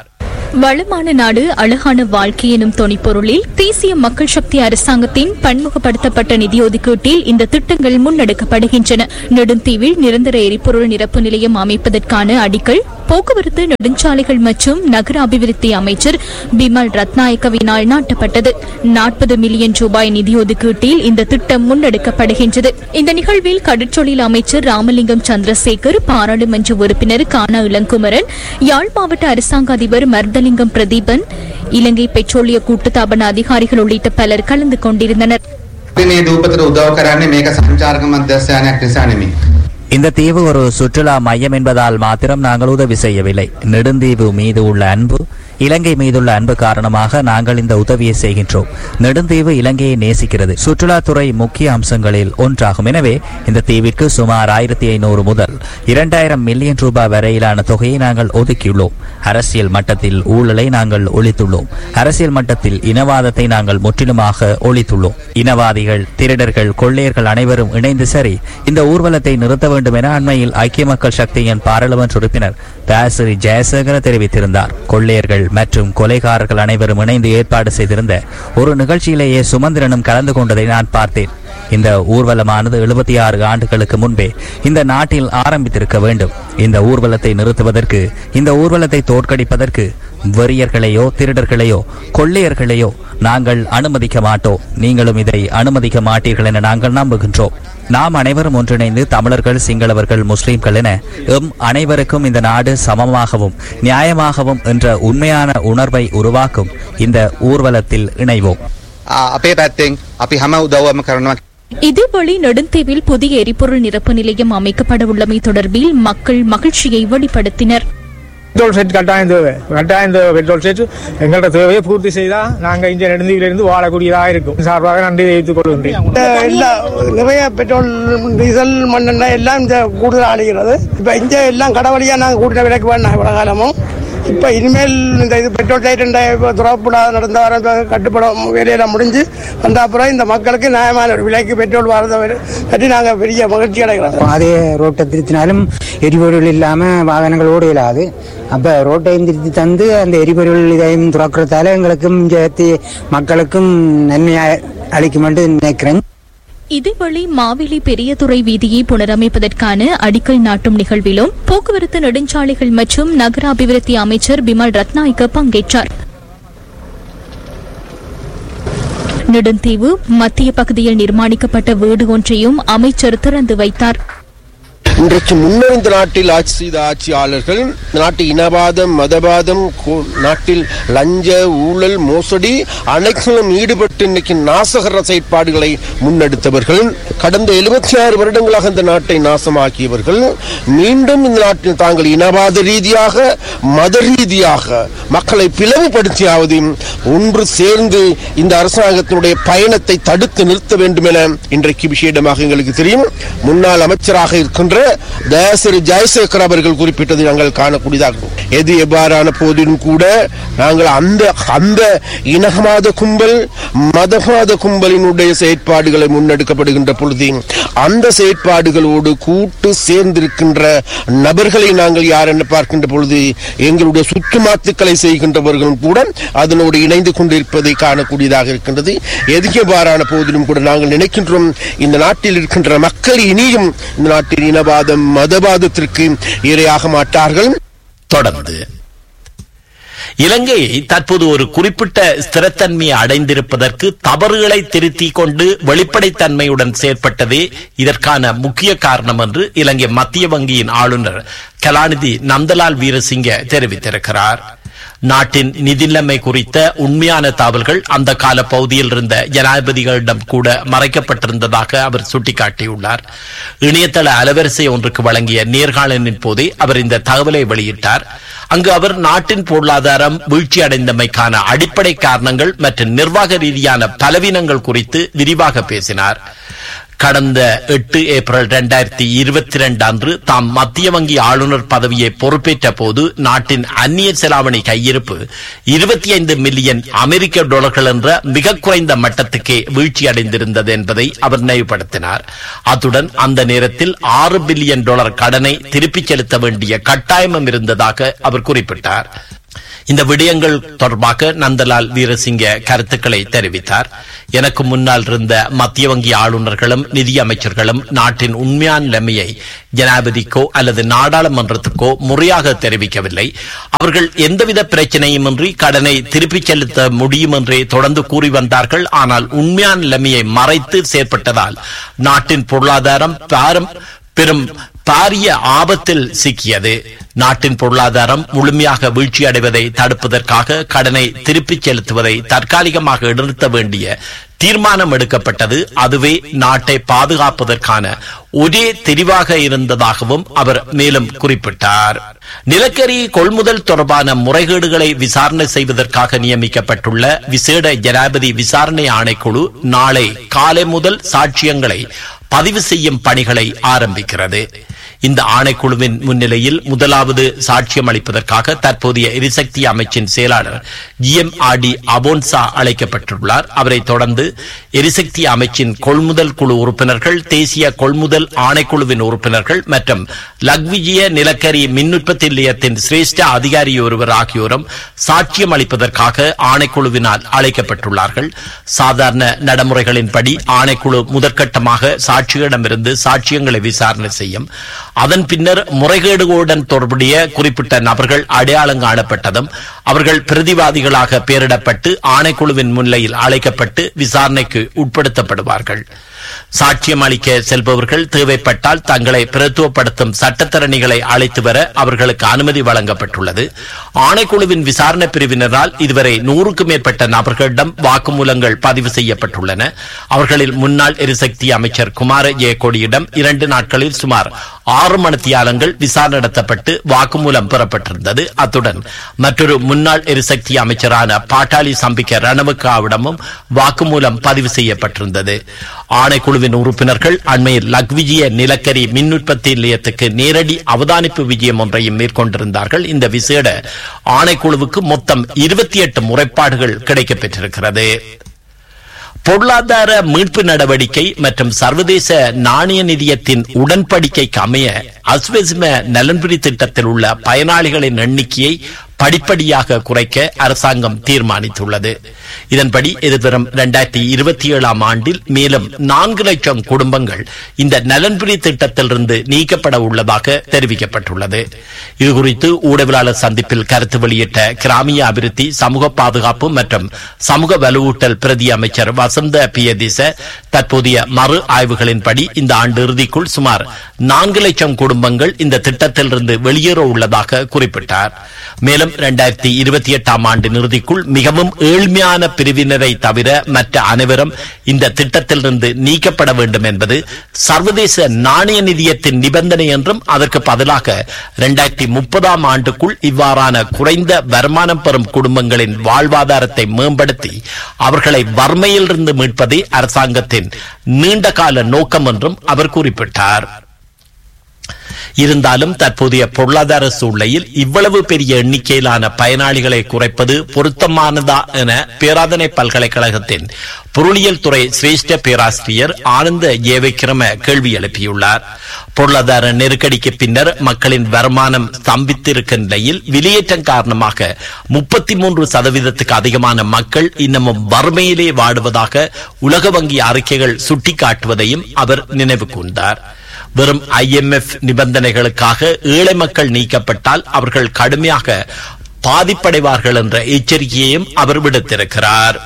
[SPEAKER 2] வளமான நாடு அழகான வாழ்க்கை எனும் தொனிப்பொருளில் தேசிய மக்கள் சக்தி அரசாங்கத்தின் பன்முகப்படுத்தப்பட்ட நிதி ஒதுக்கீட்டில் இந்த திட்டங்கள் முன்னெடுக்கப்படுகின்றன நெடுந்தீவில் நிரந்தர எரிபொருள் நிரப்பு நிலையம் அமைப்பதற்கான அடிக்கல் போக்குவரத்து நெடுஞ்சாலைகள் மற்றும் நகர அபிவிருத்தி அமைச்சர் பிமல் ரத்நாயக்கவினால் நாட்டப்பட்டது நாற்பது மில்லியன் ரூபாய் நிதி ஒதுக்கீட்டில் இந்த திட்டம் முன்னெடுக்கப்படுகின்றது இந்த நிகழ்வில் கடற்றொழில் அமைச்சர் ராமலிங்கம் சந்திரசேகர் பாராளுமன்ற உறுப்பினர் கானா இளங்குமரன் யாழ் மாவட்ட அரசாங்க அதிபர் மர்தலிங்கம் பிரதீபன் இலங்கை பெட்ரோலிய கூட்டுத்தாபன அதிகாரிகள் உள்ளிட்ட பலர் கலந்து கொண்டிருந்தனர்
[SPEAKER 7] අපි මේ දූපතට උදව් කරන්නේ මේක සංචාරක මධ්‍යස්ථානයක් නිසා නෙමෙයි.
[SPEAKER 5] இந்த தீவு ஒரு சுற்றுலா மையம் என்பதால் மாத்திரம் நாங்கள் உதவி செய்யவில்லை நெடுந்தீவு மீது உள்ள அன்பு இலங்கை மீதுள்ள அன்பு காரணமாக நாங்கள் இந்த உதவியை செய்கின்றோம் நெடுந்தீவு இலங்கையை நேசிக்கிறது சுற்றுலாத்துறை முக்கிய அம்சங்களில் ஒன்றாகும் எனவே இந்த தீவிற்கு சுமார் ஆயிரத்தி ஐநூறு முதல் இரண்டாயிரம் மில்லியன் ரூபாய் வரையிலான தொகையை நாங்கள் ஒதுக்கியுள்ளோம் அரசியல் மட்டத்தில் ஊழலை நாங்கள் ஒழித்துள்ளோம் அரசியல் மட்டத்தில் இனவாதத்தை நாங்கள் முற்றிலுமாக ஒழித்துள்ளோம் இனவாதிகள் திருடர்கள் கொள்ளையர்கள் அனைவரும் இணைந்து சரி இந்த ஊர்வலத்தை நிறுத்த வேண்டும் என அண்மையில் ஐக்கிய மக்கள் சக்தியின் பாராளுமன்ற உறுப்பினர் தாசிரி ஜெயசேகர தெரிவித்திருந்தார் கொள்ளையர்கள் மற்றும் கொலைகாரர்கள் அனைவரும் இணைந்து ஏற்பாடு செய்திருந்த ஒரு நிகழ்ச்சியிலேயே சுமந்திரனும் கலந்து கொண்டதை நான் பார்த்தேன் இந்த ஊர்வலமானது எழுபத்தி ஆறு ஆண்டுகளுக்கு முன்பே இந்த நாட்டில் ஆரம்பித்திருக்க வேண்டும் இந்த ஊர்வலத்தை நிறுத்துவதற்கு இந்த ஊர்வலத்தை தோற்கடிப்பதற்கு வெறியர்களையோ திருடர்களையோ கொள்ளையர்களையோ நாங்கள் அனுமதிக்க மாட்டோம் நீங்களும் இதை அனுமதிக்க மாட்டீர்கள் என நாங்கள் நம்புகின்றோம் நாம் அனைவரும் ஒன்றிணைந்து தமிழர்கள் சிங்களவர்கள் முஸ்லிம்கள் என எம் அனைவருக்கும் இந்த நாடு சமமாகவும் நியாயமாகவும் என்ற உண்மையான உணர்வை உருவாக்கும் இந்த ஊர்வலத்தில் இணைவோம்
[SPEAKER 7] ආ, අපේ පැත්තෙන් අපි හැම උදව්වම කරනවා
[SPEAKER 2] இதேவேளை நெடுந்தீவில் புதிய எரிபொருள் நிரப்பு நிலையம் அமைக்கப்பட உள்ளமை தொடர்பில் மக்கள் மகிழ்ச்சியை வெளிப்படுத்தினர்
[SPEAKER 8] பெட்ரோல் செட் கட்டாயம் தேவை கட்டாயம் தேவை பெட்ரோல் செட் எங்களோட தேவையை பூர்த்தி செய்தா நாங்க இங்க நெடுந்தீவிலிருந்து வாழக்கூடியதாக இருக்கும் சார்பாக நன்றி தெரிவித்துக் கொள்கின்றேன்
[SPEAKER 9] எல்லா நிறைய பெட்ரோல் டீசல் மண்ணெண்ணெய் எல்லாம் இந்த கூடுதல் ஆடுகிறது இப்ப இங்க எல்லாம் கடவழியா நாங்க கூட்டின விலைக்கு வேணும் இவ்வளவு காலமும் இப்ப இனிமேல் இந்த இது பெட்ரோல் டைட் துறப்படாத நடந்த வர இந்த கட்டுப்படம் வேலையெல்லாம் முடிஞ்சு வந்த அப்புறம் இந்த மக்களுக்கு நியாயமான ஒரு விலைக்கு பெட்ரோல் வரதை பற்றி நாங்க பெரிய மகிழ்ச்சி அடைகிறோம்
[SPEAKER 10] அதே ரோட்டை திருத்தினாலும் எரிபொருள் இல்லாம வாகனங்கள் ஓட இயலாது அப்ப ரோட்டையும் திருத்தி தந்து அந்த எரிபொருள் இதையும் துறக்கிறதால எங்களுக்கும் சேர்த்து மக்களுக்கும் நன்மையா அளிக்குமென்று நினைக்கிறேன்
[SPEAKER 2] இதேவேளை மாவேலி பெரியதுறை வீதியை புனரமைப்பதற்கான அடிக்கல் நாட்டும் நிகழ்விலும் போக்குவரத்து நெடுஞ்சாலைகள் மற்றும் நகர அபிவிருத்தி அமைச்சர் பிமல் ரத்நாயக்க பங்கேற்றார் நெடுந்தீவு மத்திய பகுதியில் நிர்மாணிக்கப்பட்ட வீடு ஒன்றையும் அமைச்சர் திறந்து வைத்தார்
[SPEAKER 11] இன்றைக்கு முன்னர் இந்த நாட்டில் ஆட்சி செய்த ஆட்சியாளர்கள் இந்த நாட்டில் இனவாதம் மதவாதம் கோ- நாட்டில் லஞ்ச ஊழல் மோசடி அனைத்திலும் ஈடுபட்டு இன்னைக்கு நாசகர செயற்பாடுகளை முன்னெடுத்தவர்கள் கடந்த எழுபத்தி ஆறு வருடங்களாக இந்த நாட்டை நாசமாக்கியவர்கள் மீண்டும் இந்த நாட்டில் தாங்கள் இனவாத ரீதியாக மத ரீதியாக மக்களை பிளவுபடுத்தியாவது ஒன்று சேர்ந்து இந்த அரசாங்கத்தினுடைய பயணத்தை தடுத்து நிறுத்த வேண்டும் என இன்றைக்கு விஷயமாக எங்களுக்கு தெரியும் முன்னாள் அமைச்சராக இருக்கின்ற தயாசிரி ஜெயசேகர் அவர்கள் குறிப்பிட்டதை நாங்கள் காணக்கூடியதாகும் எது எவ்வாறான போதிலும் கூட நாங்கள் அந்த அந்த இனகமாத கும்பல் மதவாத கும்பலினுடைய செயற்பாடுகளை முன்னெடுக்கப்படுகின்ற பொழுது அந்த செயற்பாடுகளோடு கூட்டு சேர்ந்திருக்கின்ற நபர்களை நாங்கள் யார் என பார்க்கின்ற பொழுது எங்களுடைய சுற்றுமாத்துக்களை செய்கின்றவர்களும் கூட அதனோடு இணைந்து கொண்டிருப்பதை காணக்கூடியதாக இருக்கின்றது எதுக்கு எவ்வாறான போதிலும் கூட நாங்கள் நினைக்கின்றோம் இந்த நாட்டில் இருக்கின்ற மக்கள் இனியும் இந்த நாட்டில் இனவாதம் மதவாதத்திற்கு இரையாக மாட்டார்கள்
[SPEAKER 1] தொடர்ந்து இலங்கை தற்போது ஒரு குறிப்பிட்ட ஸ்திரத்தன்மையை அடைந்திருப்பதற்கு தவறுகளை திருத்திக் கொண்டு வெளிப்படைத்தன்மையுடன் செயற்பட்டதே இதற்கான முக்கிய காரணம் என்று இலங்கை மத்திய வங்கியின் ஆளுநர் கலாநிதி நந்தலால் வீரசிங்க தெரிவித்திருக்கிறார் நாட்டின் நிதி நிலைமை குறித்த உண்மையான தகவல்கள் அந்த கால பகுதியில் இருந்த ஜனாதிபதிகளிடம் கூட மறைக்கப்பட்டிருந்ததாக அவர் சுட்டிக்காட்டியுள்ளார் இணையதள அலவரிசை ஒன்றுக்கு வழங்கிய நேர்காணலின் போதே அவர் இந்த தகவலை வெளியிட்டார் அங்கு அவர் நாட்டின் பொருளாதாரம் வீழ்ச்சியடைந்தமைக்கான அடிப்படை காரணங்கள் மற்றும் நிர்வாக ரீதியான பலவீனங்கள் குறித்து விரிவாக பேசினார் கடந்த எட்டு ஏப்ரல் இரண்டாயிரத்தி இருபத்தி ரெண்டு அன்று தாம் மத்திய வங்கி ஆளுநர் பதவியை பொறுப்பேற்ற போது நாட்டின் அந்நிய செலாவணி கையிருப்பு இருபத்தி ஐந்து மில்லியன் அமெரிக்க டாலர்கள் என்ற மிக குறைந்த மட்டத்துக்கே வீழ்ச்சியடைந்திருந்தது என்பதை அவர் நினைவுபடுத்தினார் அத்துடன் அந்த நேரத்தில் ஆறு பில்லியன் டாலர் கடனை திருப்பிச் செலுத்த வேண்டிய கட்டாயமும் இருந்ததாக அவர் குறிப்பிட்டார் இந்த விடயங்கள் தொடர்பாக நந்தலால் வீரசிங்க கருத்துக்களை தெரிவித்தார் எனக்கு முன்னால் இருந்த மத்திய வங்கி ஆளுநர்களும் நிதி அமைச்சர்களும் நாட்டின் உண்மையான நிலைமையை ஜனாதிபதிக்கோ அல்லது நாடாளுமன்றத்துக்கோ முறையாக தெரிவிக்கவில்லை அவர்கள் எந்தவித பிரச்சனையுமின்றி கடனை திருப்பிச் செலுத்த முடியும் என்றே தொடர்ந்து கூறி வந்தார்கள் ஆனால் உண்மையான நிலைமையை மறைத்து செயற்பட்டதால் நாட்டின் பொருளாதாரம் பாரம் பெரும் பாரிய ஆபத்தில் சிக்கியது நாட்டின் பொருளாதாரம் முழுமையாக வீழ்ச்சியடைவதை தடுப்பதற்காக கடனை திருப்பிச் செலுத்துவதை தற்காலிகமாக நிறுத்த வேண்டிய தீர்மானம் எடுக்கப்பட்டது அதுவே நாட்டை பாதுகாப்பதற்கான ஒரே தெரிவாக இருந்ததாகவும் அவர் மேலும் குறிப்பிட்டார் நிலக்கரி கொள்முதல் தொடர்பான முறைகேடுகளை விசாரணை செய்வதற்காக நியமிக்கப்பட்டுள்ள விசேட ஜனாதிபதி விசாரணை ஆணைக்குழு நாளை காலை முதல் சாட்சியங்களை பதிவு செய்யும் பணிகளை ஆரம்பிக்கிறது இந்த ஆணைக்குழுவின் முன்னிலையில் முதலாவது சாட்சியம் அளிப்பதற்காக தற்போதைய எரிசக்தி அமைச்சின் செயலாளர் G M R D Aponso அழைக்கப்பட்டுள்ளார் அவரை தொடர்ந்து எரிசக்தி அமைச்சின் கொள்முதல் குழு உறுப்பினர்கள் தேசிய கொள்முதல் ஆணைக்குழுவின் உறுப்பினர்கள் மற்றும் லக்விஜிய நிலக்கரி மின் உற்பத்தி நிலையத்தின் சிரேஷ்ட அதிகாரி ஒருவர் ஆகியோரும் சாட்சியம் அளிப்பதற்காக ஆணைக்குழுவினால் அழைக்கப்பட்டுள்ளார்கள் சாதாரண நடைமுறைகளின்படி ஆணைக்குழு முதற்கட்டமாக சாட்சிகளிடமிருந்து சாட்சியங்களை விசாரணை செய்யும் அதன் பின்னர் முறைகேடுகளுடன் தொடர்புடைய குறிப்பிட்ட நபர்கள் அடையாளம் காணப்பட்டதும் அவர்கள் பிரதிவாதிகளாக பெயரிடப்பட்டு ஆணைக்குழுவின் முன்னிலையில் அழைக்கப்பட்டு விசாரணைக்கு உட்படுத்தப்படுவார்கள் சாட்சியம் அளிக்க செல்பவர்கள் தேவைப்பட்டால் தங்களை பிரத்துவப்படுத்தும் சட்டத்தரணிகளை அழைத்து வர அவர்களுக்கு அனுமதி வழங்கப்பட்டுள்ளது ஆணைக்குழுவின் விசாரணை பிரிவினரால் இதுவரை நூறுக்கும் மேற்பட்ட நபர்களிடம் வாக்குமூலங்கள் பதிவு செய்யப்பட்டுள்ளன அவர்களில் முன்னாள் எரிசக்தி அமைச்சர் குமார ஜெயக்கொடியிடம் இரண்டு நாட்களில் சுமார் ஆறு மணித்தியாலங்கள் விசாரணை நடத்தப்பட்டு வாக்குமூலம் பெறப்பட்டிருந்தது அத்துடன் மற்றொரு முன்னாள் எரிசக்தி அமைச்சரான பாட்டாளி சம்பிக்க ரணவுக்காவிடமும் வாக்குமூலம் பதிவு செய்யப்பட்டிருந்தது ஆணைக்குழுவின் உறுப்பினர்கள் அண்மையில் லக்விஜிய நிலக்கரி மின் உற்பத்தி நிலையத்துக்கு நேரடி அவதானிப்பு விஜயம் ஒன்றையும் மேற்கொண்டிருந்தார்கள் இந்த விசேட ஆணைக்குழுவுக்கு மொத்தம் இருபத்தி எட்டு முறைப்பாடுகள் கிடைக்கப்பெற்றிருக்கிறது பொருளாதார மீட்பு நடவடிக்கை மற்றும் சர்வதேச நாணய நிதியத்தின் உடன்படிக்கைக்கு அமைய அஸ்வெஸ்ம நலன்புரி திட்டத்தில் உள்ள பயனாளிகளின் எண்ணிக்கையை படிப்படியாக குறைக்க அரசாங்கம் தீர்மானித்துள்ளது இதன்படி எதிர்வரும் இரண்டாயிரத்தி இருபத்தி ஏழாம் ஆண்டில் மேலும் நான்கு லட்சம் குடும்பங்கள் இந்த நலன்புரி திட்டத்திலிருந்து நீக்கப்பட உள்ளதாக தெரிவிக்கப்பட்டுள்ளது இதுகுறித்து ஊடகவியலாளர் சந்திப்பில் கருத்து வெளியிட்ட கிராமிய அபிவிருத்தி சமூக பாதுகாப்பு மற்றும் சமூக வலுவூட்டல் பிரதி அமைச்சர் வசந்த பியதிச தற்போதைய மறு ஆய்வுகளின்படி இந்த ஆண்டு இறுதிக்குள் சுமார் நான்கு லட்சம் குடும்பங்கள் இந்த திட்டத்திலிருந்து வெளியேற உள்ளதாக குறிப்பிட்டார் மேலும் இரண்டாயிரத்தி இருபத்தி எட்டாம் ஆண்டு இறுதிக்குள் மிகவும் ஏழ்மையான பிரிவினரை தவிர மற்ற அனைவரும் இந்த திட்டத்திலிருந்து நீக்கப்பட வேண்டும் என்பது சர்வதேச நாணய நிதியத்தின் நிபந்தனை என்றும் அதற்கு பதிலாக இரண்டாயிரத்தி முப்பதாம் ஆண்டுக்குள் இவ்வாறான குறைந்த வருமானம் பெறும் குடும்பங்களின் வாழ்வாதாரத்தை மேம்படுத்தி அவர்களை வறுமையிலிருந்து மீட்பதே அரசாங்கத்தின் நீண்டகால நோக்கம் என்றும் அவர் குறிப்பிட்டார் இருந்தாலும் தற்போதைய பொருளாதார சூழ்நிலையில் இவ்வளவு பெரிய எண்ணிக்கையிலான பயனாளிகளை குறைப்பது பொருத்தமானதா என பேராதனை பல்கலைக்கழகத்தின் பொருளியல் துறை சிரேஷ்ட பேராசிரியர் ஆனந்த ஏவிக்கிரம கேள்வி எழுப்பியுள்ளார் பொருளாதார நெருக்கடிக்கு பின்னர் மக்களின் வருமானம் ஸ்தம்பித்திருக்கும் நிலையில் வெளியேற்றம் காரணமாக முப்பத்தி மூன்று சதவீதத்துக்கு அதிகமான மக்கள் இன்னமும் வறுமையிலே வாடுவதாக உலக வங்கி அறிக்கைகள் சுட்டிக்காட்டுவதையும் அவர் நினைவு கூர்ந்தார் வெறும் ஐஎம்எஃப் நிபந்தனைகளுக்காக ஏழை மக்கள் நீக்கப்பட்டால் அவர்கள் கடுமையாக பாதிப்படைவார்கள் என்ற எச்சரிக்கையையும் அவர் விடுத்திருக்கிறார்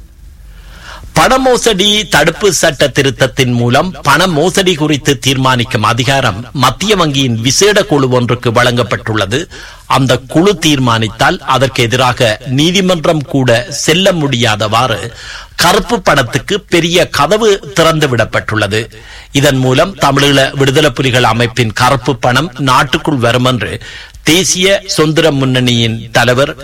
[SPEAKER 1] பண மோசடி தடுப்பு சட்ட திருத்தத்தின் மூலம் பண மோசடி குறித்து தீர்மானிக்கும் அதிகாரம் மத்திய வங்கியின் விசேட குழு ஒன்றுக்கு வழங்கப்பட்டுள்ளது அந்த குழு தீர்மானித்தால் அதற்கு எதிராக நீதிமன்றம் கூட செல்ல முடியாதவாறு கருப்பு பணத்துக்கு பெரிய கதவு திறந்து விடப்பட்டுள்ளது இதன் மூலம் தமிழீழ விடுதலை புலிகள் அமைப்பின் கருப்பு பணம் நாட்டுக்குள் வரும் என்று தேசிய சுதந்திர முன்னணியின் தலைவர்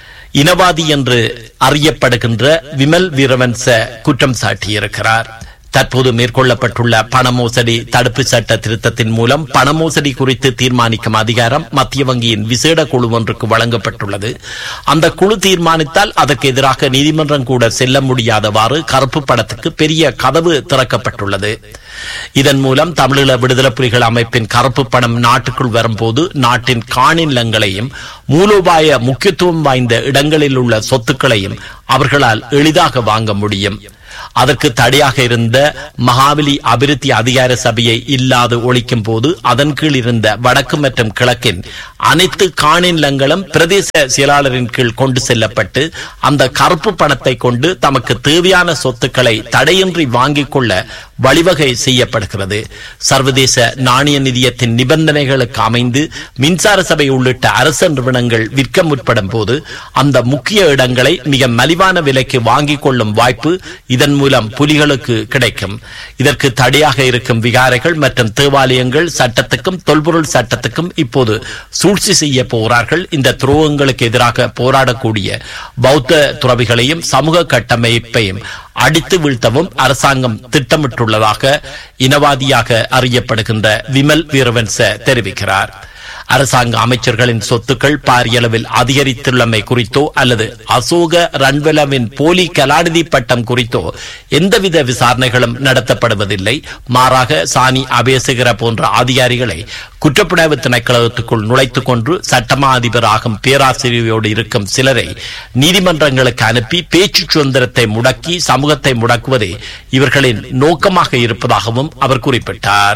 [SPEAKER 1] இனவாதி என்று அறியப்படுகின்ற விமல் வீரவன்ச குற்றம் சாட்டியிருக்கிறார் தற்போது மேற்கொள்ளப்பட்டுள்ள பண மோசடி தடுப்பு சட்ட திருத்தத்தின் மூலம் பண மோசடி குறித்து தீர்மானிக்கும் அதிகாரம் மத்திய வங்கியின் விசேட குழு ஒன்றுக்கு வழங்கப்பட்டுள்ளது அந்த குழு தீர்மானித்தால் அதற்கு எதிராக நீதிமன்றம் கூட செல்ல முடியாதவாறு கருப்பு படத்துக்கு பெரிய கதவு திறக்கப்பட்டுள்ளது இதன் மூலம் தமிழீழ விடுதலை புலிகள் அமைப்பின் கருப்பு பணம் நாட்டுக்குள் வரும்போது நாட்டின் காணிலங்களையும் மூலோபாய முக்கியத்துவம் வாய்ந்த இடங்களில் உள்ள சொத்துக்களையும் அவர்களால் எளிதாக வாங்க முடியும் அதற்கு தடையாக இருந்த மகாபலி அபிவிருத்தி அதிகார சபையை இல்லாது ஒழிக்கும் போது அதன் கீழ் இருந்த வடக்கு மற்றும் கிழக்கின் அனைத்து காணிலங்களும் பிரதேச செயலாளரின் கீழ் கொண்டு செல்லப்பட்டு அந்த கருப்பு பணத்தை கொண்டு தமக்கு தேவையான சொத்துக்களை தடையின்றி வாங்கிக் கொள்ள வழிவகை செய்யப்படுகிறது சர்வதேச நாணய நிதியத்தின் நிபந்தனைகளுக்கு அமைந்து மின்சார சபை உள்ளிட்ட அரசு நிறுவனங்கள் விற்க முற்படும் போது அந்த முக்கிய இடங்களை மிக மலிவான விலைக்கு வாங்கிக் கொள்ளும் வாய்ப்பு இதன் மூலம் புலிகளுக்கு கிடைக்கும் இதற்கு தடையாக இருக்கும் விகாரைகள் மற்றும் தேவாலயங்கள் சட்டத்துக்கும் தொல்பொருள் சட்டத்துக்கும் இப்போது சூழ்ச்சி செய்ய போகிறார்கள் இந்த துரோகங்களுக்கு எதிராக போராடக்கூடிய பௌத்த துறவிகளையும் சமூக கட்டமைப்பையும் அடித்து வீழ்த்தவும் அரசாங்கம் திட்டமிட்டுள்ளதாக இனவாதியாக அறியப்படுகின்ற விமல் வீரவன்ச தெரிவிக்கிறார் அரசாங்க அமைச்சர்களின் சொத்துக்கள் பாரியளவில் அதிகரித்துள்ளமை குறித்தோ அல்லது அசோக ரன்வெலவின் போலி கலாநிதி பட்டம் குறித்தோ எந்தவித விசாரணைகளும் நடத்தப்படுவதில்லை மாறாக சாணி அபேசகர போன்ற அதிகாரிகளை குற்றப்புலனாய்வு திணைக்களத்துக்குள் நுழைத்துக் கொண்டு சட்டமா அதிபர் ஆகும் பேராசிரியரோடு இருக்கும் சிலரை நீதிமன்றங்களுக்கு அனுப்பி பேச்சு சுதந்திரத்தை முடக்கி சமூகத்தை முடக்குவதே இவர்களின் நோக்கமாக இருப்பதாகவும் அவர் குறிப்பிட்டார்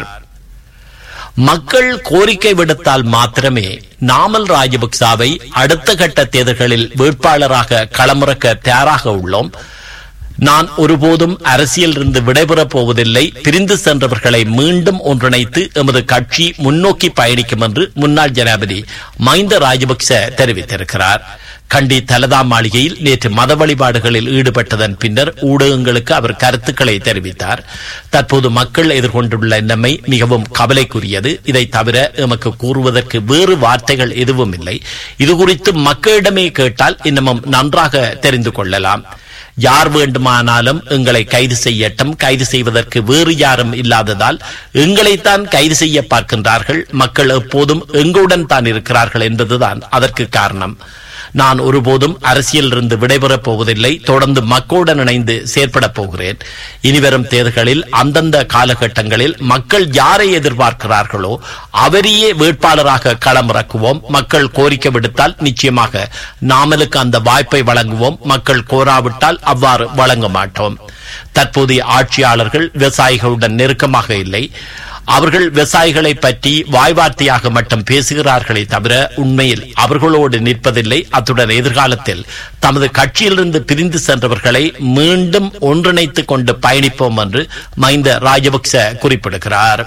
[SPEAKER 1] மக்கள் கோரிக்கை விடுத்தால் மாத்திரமே நாமல் ராஜபக்சாவை அடுத்த கட்ட தேர்தல்களில் வேட்பாளராக களமிறக்க தயாராக உள்ளோம் நான் ஒருபோதும் அரசியலிருந்து விடைபெறப் போவதில்லை பிரிந்து சென்றவர்களை மீண்டும் ஒன்றிணைத்து எமது கட்சி முன்னோக்கி பயணிக்கும் என்று முன்னாள் ஜனாதிபதி மஹிந்த ராஜபக்ச தெரிவித்திருக்கிறார் கண்டி தலதா மாளிகையில் நேற்று மத வழிபாடுகளில் ஈடுபட்டதன் பின்னர் ஊடகங்களுக்கு அவர் கருத்துக்களை தெரிவித்தார் தற்போது மக்கள் எதிர்கொண்டுள்ள நிலைமை மிகவும் கவலைக்குரியது இதை தவிர எமக்கு கூறுவதற்கு வேறு வார்த்தைகள் எதுவும் இல்லை இது குறித்து மக்களிடமே கேட்டால் இன்னமும் நன்றாக தெரிந்து கொள்ளலாம் யார் வேண்டுமானாலும் எங்களை கைது செய்யட்டும் கைது செய்வதற்கு வேறு யாரும் இல்லாததால் எங்களைத்தான் கைது செய்ய பார்க்கின்றார்கள் மக்கள் எப்போதும் எங்களுடன் தான் இருக்கிறார்கள் என்பதுதான் அதற்கு காரணம் நான் ஒருபோதும் அரசியலிருந்து விடைபெறப் போவதில்லை தொடர்ந்து மக்களுடன் இணைந்து செயற்படப் போகிறேன் இனிவரும் தேர்தல்களில் அந்தந்த காலகட்டங்களில் மக்கள் யாரை எதிர்பார்க்கிறார்களோ அவரையே வேட்பாளராக களமிறக்குவோம் மக்கள் கோரிக்கை விடுத்தால் நிச்சயமாக நாமலுக்கு அந்த வாய்ப்பை வழங்குவோம் மக்கள் கோராவிட்டால் அவ்வாறு வழங்க மாட்டோம் தற்போதைய ஆட்சியாளர்கள் விவசாயிகளுடன் நெருக்கமாக இல்லை அவர்கள் விவசாயிகளை பற்றி வாய்வார்த்தையாக மட்டும் பேசுகிறார்களே தவிர உண்மையில் அவர்களோடு நிற்பதில்லை அத்துடன் எதிர்காலத்தில் தமது கட்சியிலிருந்து பிரிந்து சென்றவர்களை மீண்டும் ஒன்றிணைத்துக் கொண்டு பயணிப்போம் என்று மஹிந்த ராஜபக்ச குறிப்பிடுகிறார்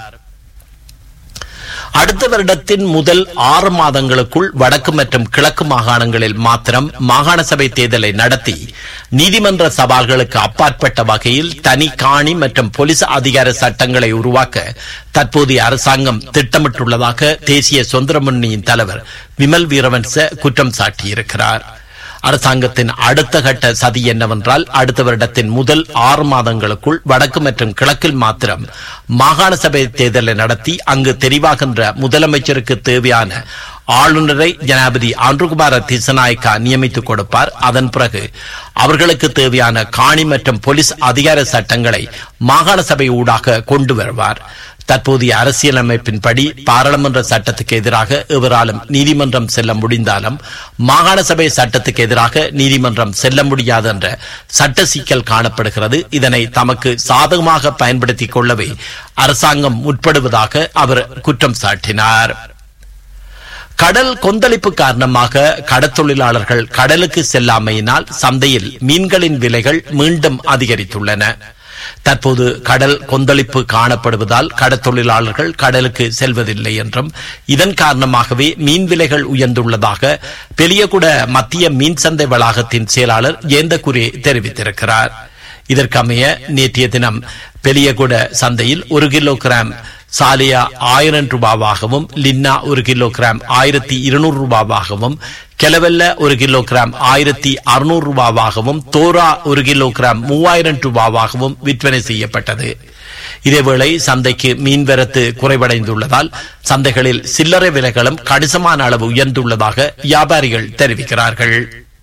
[SPEAKER 1] அடுத்த வருடத்தின் முதல் ஆறு மாதங்களுக்குள் வடக்கு மற்றும் கிழக்கு மாகாணங்களில் மாத்திரம் மாகாண சபை தேர்தலை நடத்தி நீதிமன்ற சவால்களுக்கு அப்பாற்பட்ட வகையில் தனி காணி மற்றும் போலீஸ் அதிகார சட்டங்களை உருவாக்க தற்போதைய அரசாங்கம் திட்டமிட்டுள்ளதாக தேசிய சுதந்திர முன்னணியின் தலைவர் விமல் வீரவன்ச குற்றம் சாட்டியிருக்கிறார் அரசாங்கத்தின் அடுத்த கட்ட சதி என்னவென்றால் அடுத்த வருடத்தின் முதல் ஆறு மாதங்களுக்குள் வடக்கு மற்றும் கிழக்கில் மாத்திரம் மாகாண சபை தேர்தலை நடத்தி அங்கு தெரிவாகின்ற முதலமைச்சருக்கு தேவையான ஆளுநரை ஜனாபதி ஆண்டுகுமார திசநாயக்கா நியமித்துக் கொடுப்பார் அதன் பிறகு அவர்களுக்கு தேவையான காணி மற்றும் போலீஸ் அதிகார சட்டங்களை மாகாண சபை ஊடாக கொண்டு வருவார் தற்போதைய அரசியலமைப்பின்படி பாராளுமன்ற சட்டத்துக்கு எதிராக எவராலும் நீதிமன்றம் செல்ல முடிந்தாலும் மாகாண சபை சட்டத்துக்கு எதிராக நீதிமன்றம் செல்ல முடியாது என்ற சட்ட சிக்கல் காணப்படுகிறது இதனை தமக்கு சாதகமாக பயன்படுத்திக் கொள்ளவே அரசாங்கம் முற்படுவதாக அவர் குற்றம் சாட்டினார் கடல் கொந்தளிப்பு காரணமாக கடத்தொழிலாளர்கள் கடலுக்கு செல்லாமையினால் சந்தையில் மீன்களின் விலைகள் மீண்டும் அதிகரித்துள்ளன தற்போது கடல் கொந்தளிப்பு காணப்படுவதால் கடத்தொழிலாளர்கள் கடலுக்கு செல்வதில்லை என்றும் இதன் காரணமாகவே மீன் விலைகள் உயர்ந்துள்ளதாக பெரியகுட மத்திய மீன் சந்தை வளாகத்தின் செயலாளர் ஜேந்தகுரே தெரிவித்திருக்கிறார் இதற்கமைய நேற்றைய தினம் பெரியகுட சந்தையில் ஒரு கிலோகிராம் சாலியா ஆயிரம் ரூபாவாகவும் லின்னா ஒரு கிலோகிராம் ஆயிரத்தி இருநூறு ரூபாவாகவும் கெலவெல்ல ஒரு கிலோகிராம் ஆயிரத்தி அறுநூறு ரூபாவாகவும் தோரா ஒரு கிலோகிராம் மூவாயிரம் ரூபாவாகவும் விற்பனை செய்யப்பட்டது இதேவேளை சந்தைக்கு மீன் வரத்து குறைவடைந்துள்ளதால் சந்தைகளில் சில்லறை விலைகளும் கணிசமான அளவு உயர்ந்துள்ளதாக வியாபாரிகள் தெரிவிக்கிறார்கள்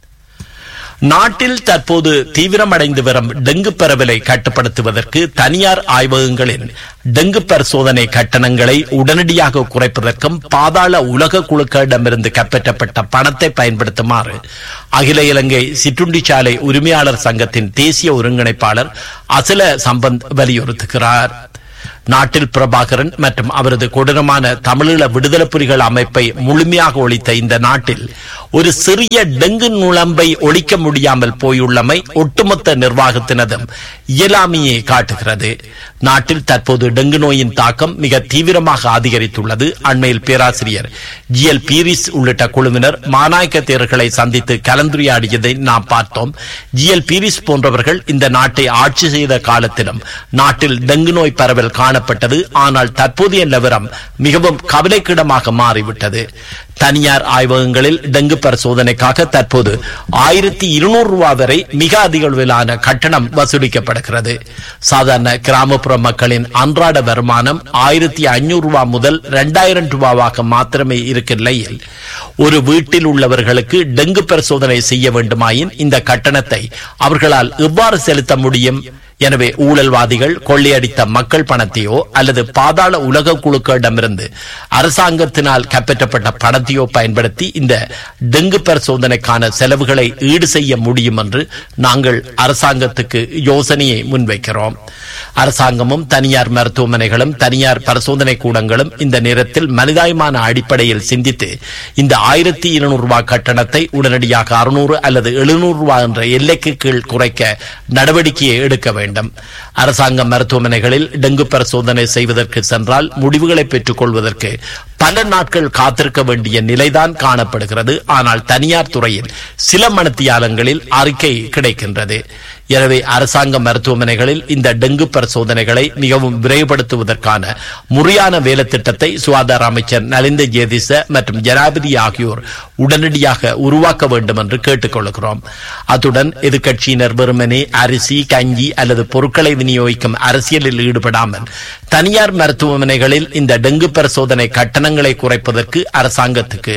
[SPEAKER 1] நாட்டில் தற்போது தீவிரமடைந்து வரும் டெங்கு பரவலை கட்டுப்படுத்துவதற்கு தனியார் ஆய்வகங்களின் டெங்கு பரிசோதனை கட்டணங்களை உடனடியாக குறைப்பதற்கும் பாதாள உலக குழுக்களிடமிருந்து கைப்பற்றப்பட்ட பணத்தை பயன்படுத்துமாறு அகில இலங்கை சிற்றுண்டிச்சாலை உரிமையாளர் சங்கத்தின் தேசிய ஒருங்கிணைப்பாளர் அசல சம்பந்த் வலியுறுத்துகிறார் நாட்டில் பிரபாகரன் மற்றும் அவரது கொடூரமான தமிழீழ விடுதலை புலிகள் அமைப்பை முழுமையாக ஒழித்த இந்த நாட்டில் ஒரு சிறிய டெங்கு நுழம்பை ஒழிக்க முடியாமல் போயுள்ளமை ஒட்டுமொத்த நிர்வாகத்தினதும் இயலாமையை காட்டுகிறது நாட்டில் தற்போது டெங்கு நோயின் தாக்கம் மிக தீவிரமாக அதிகரித்துள்ளது அண்மையில் பேராசிரியர் ஜி எல் பீரிஸ் உள்ளிட்ட குழுவினர் மாநாயக்க தேர்களை சந்தித்து கலந்துரையாடியதை நாம் பார்த்தோம் ஜி எல் பீரிஸ் போன்றவர்கள் இந்த நாட்டை ஆட்சி செய்த காலத்திலும் நாட்டில் டெங்கு நோய் பரவல் காணப்பட்டது ஆனால் தற்போதைய நிலவரம் மிகவும் கவலைக்கிடமாக மாறிவிட்டது தனியார் ஆய்வகங்களில் டெங்கு பரிசோதனைக்காக தற்போது ஆயிரத்தி இருநூறு ரூபாய் வரை மிக அதிக அளவிலான கட்டணம் வசூலிக்கப்படுகிறது சாதாரண கிராமப்புற மக்களின் அன்றாட வருமானம் ஆயிரத்தி ஐநூறு ரூபாய் முதல் இரண்டாயிரம் ரூபாவாக மாத்திரமே இருக்க நிலையில் ஒரு வீட்டில் உள்ளவர்களுக்கு டெங்கு பரிசோதனை செய்ய வேண்டுமாயின் இந்த கட்டணத்தை அவர்களால் எவ்வாறு செலுத்த முடியும் எனவே ஊழல்வாதிகள் கொள்ளையடித்த மக்கள் பணத்தையோ அல்லது பாதாள உலக குழுக்களிடமிருந்து அரசாங்கத்தினால் கைப்பற்றப்பட்ட பணத்தையோ பயன்படுத்தி இந்த டெங்கு பரிசோதனைக்கான செலவுகளை ஈடு செய்ய முடியும் என்று நாங்கள் அரசாங்கத்துக்கு யோசனையை முன்வைக்கிறோம் அரசாங்கமும் தனியார் மருத்துவமனைகளும் தனியார் பரிசோதனை கூடங்களும் இந்த நேரத்தில் மனிதாயமான அடிப்படையில் சிந்தித்து இந்த ஆயிரத்தி இருநூறு ரூபாய் கட்டணத்தை உடனடியாக அறுநூறு அல்லது எழுநூறு ரூபாய் என்ற எல்லைக்கு கீழ் குறைக்க நடவடிக்கையை எடுக்க வேண்டும் அரசாங்க மருத்துவமனைகளில் டெங்கு பரிசோதனை செய்வதற்கு சென்றால் முடிவுகளை பெற்றுக் கொள்வதற்கு பல நாட்கள் காத்திருக்க வேண்டிய நிலைதான் காணப்படுகிறது ஆனால் தனியார் துறையில் சில மணித்தியாலங்களில் அறிக்கை கிடைக்கின்றது எனவே அரசாங்க மருத்துவமனைகளில் இந்த டெங்கு பரிசோதனைகளை மிகவும் விரைவுபடுத்துவதற்கான முறையான வேலை திட்டத்தை சுகாதார அமைச்சர் நலிந்த ஜேதிச மற்றும் ஜனாதிபதி ஆகியோர் உடனடியாக உருவாக்க வேண்டும் என்று கேட்டுக்கொள்கிறோம் அத்துடன் எதிர்க்கட்சியினர் வெறுமனே அரிசி கஞ்சி அல்லது பொருட்களை விநியோகிக்கும் அரசியலில் ஈடுபடாமல் தனியார் மருத்துவமனைகளில் இந்த டெங்கு பரிசோதனை கட்டணங்களை குறைப்பதற்கு அரசாங்கத்துக்கு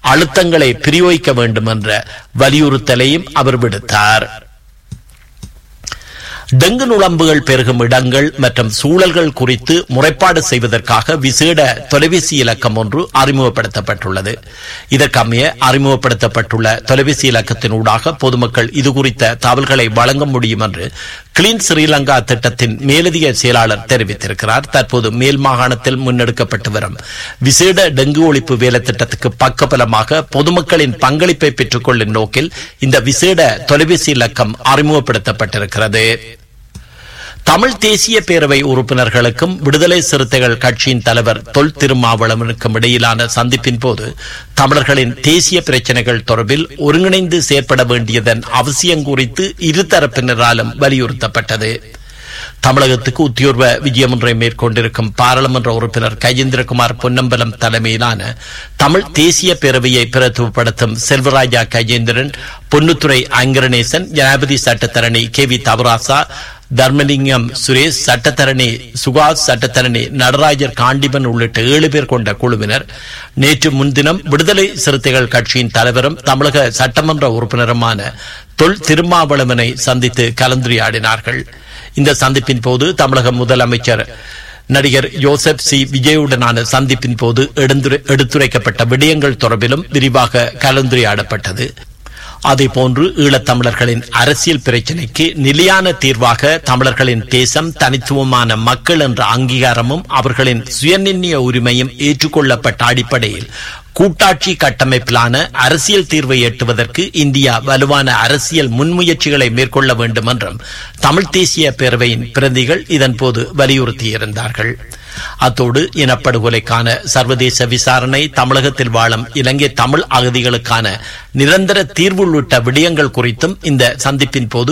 [SPEAKER 1] அழுத்தங்களை பிரயோகிக்க வேண்டும் என்ற வலியுறுத்தலையும் அவர் விடுத்தார் டெங்கு நுழம்புகள் பெருகும் இடங்கள் மற்றும் சூழல்கள் குறித்து முறைப்பாடு செய்வதற்காக விசேட தொலைபேசி இலக்கம் ஒன்று அறிமுகப்படுத்தப்பட்டுள்ளது இதற்கமைய அறிமுகப்படுத்தப்பட்டுள்ள தொலைபேசி இலக்கத்தினூடாக பொதுமக்கள் இதுகுறித்த தகவல்களை வழங்க முடியும் என்று கிளீன் ஸ்ரீலங்கா திட்டத்தின் மேலதிக செயலாளர் தெரிவித்திருக்கிறார் தற்போது மேல் மாகாணத்தில் முன்னெடுக்கப்பட்டு வரும் விசேட டெங்கு ஒழிப்பு வேலை திட்டத்துக்கு பக்கபலமாக பொதுமக்களின் பங்களிப்பை பெற்றுக் கொள்ளும் நோக்கில் இந்த விசேட தொலைபேசி இலக்கம் அறிமுகப்படுத்தப்பட்டிருக்கிறது தமிழ் தேசிய பேரவை உறுப்பினர்களுக்கும் விடுதலை சிறுத்தைகள் கட்சியின் தலைவர் தொல் திருமாவளவனுக்கும் இடையிலான சந்திப்பின் போது தமிழர்களின் தேசிய பிரச்சினைகள் தொடர்பில் ஒருங்கிணைந்து செயற்பட வேண்டியதன் அவசியம் குறித்து இருதரப்பினராலும் வலியுறுத்தப்பட்டது தமிழகத்துக்கு உத்தியோர்வ விஜயம் ஒன்றை மேற்கொண்டிருக்கும் பாராளுமன்ற உறுப்பினர் கஜேந்திரகுமார் பொன்னம்பலம் தலைமையிலான தமிழ் தேசிய பேரவையை பிரதிபடுத்தும் செல்வராஜா கஜேந்திரன் பொன்னுத்துறை அங்கரணேசன் ஜனாபதி சட்டத்தரணி கே வி தவராசா தர்மலிங்கம் சுரேஷ் சட்டத்தரணி சுகாஸ் சட்டத்தரணி நடராஜர் காண்டிபன் உள்ளிட்ட ஏழு பேர் கொண்ட குழுவினர் நேற்று முன்தினம் விடுதலை சிறுத்தைகள் கட்சியின் தலைவரும் தமிழக சட்டமன்ற உறுப்பினருமான தொல் திருமாவளவனை சந்தித்து கலந்துரையாடினார்கள் இந்த சந்திப்பின் போது தமிழக முதலமைச்சர் நடிகர் யோசப் சி விஜயுடனான சந்திப்பின் போது எடுத்துரைக்கப்பட்ட விடயங்கள் தொடர்பிலும் விரிவாக கலந்துரையாடப்பட்டது அதேபோன்று ஈழத்தமிழர்களின் அரசியல் பிரச்சினைக்கு நிலையான தீர்வாக தமிழர்களின் தேசம் தனித்துவமான மக்கள் என்ற அங்கீகாரமும் அவர்களின் சுயநிர்ணய உரிமையும் ஏற்றுக்கொள்ளப்பட்ட அடிப்படையில் கூட்டாட்சி கட்டமைப்பிலான அரசியல் தீர்வை எட்டுவதற்கு இந்தியா வலுவான அரசியல் முன்முயற்சிகளை மேற்கொள்ள வேண்டும் என்றும் தமிழ் தேசிய பேரவையின் பிரதிகள் இதன்போது வலியுறுத்தியிருந்தார்கள் அத்தோடு இனப்படுகொலைக்கான சர்வதேச விசாரணை தமிழகத்தில் வாழும் இலங்கை தமிழ் அகதிகளுக்கான நிரந்தர தீர்வு உள்ளிட்ட விடயங்கள் குறித்தும் இந்த சந்திப்பின் போது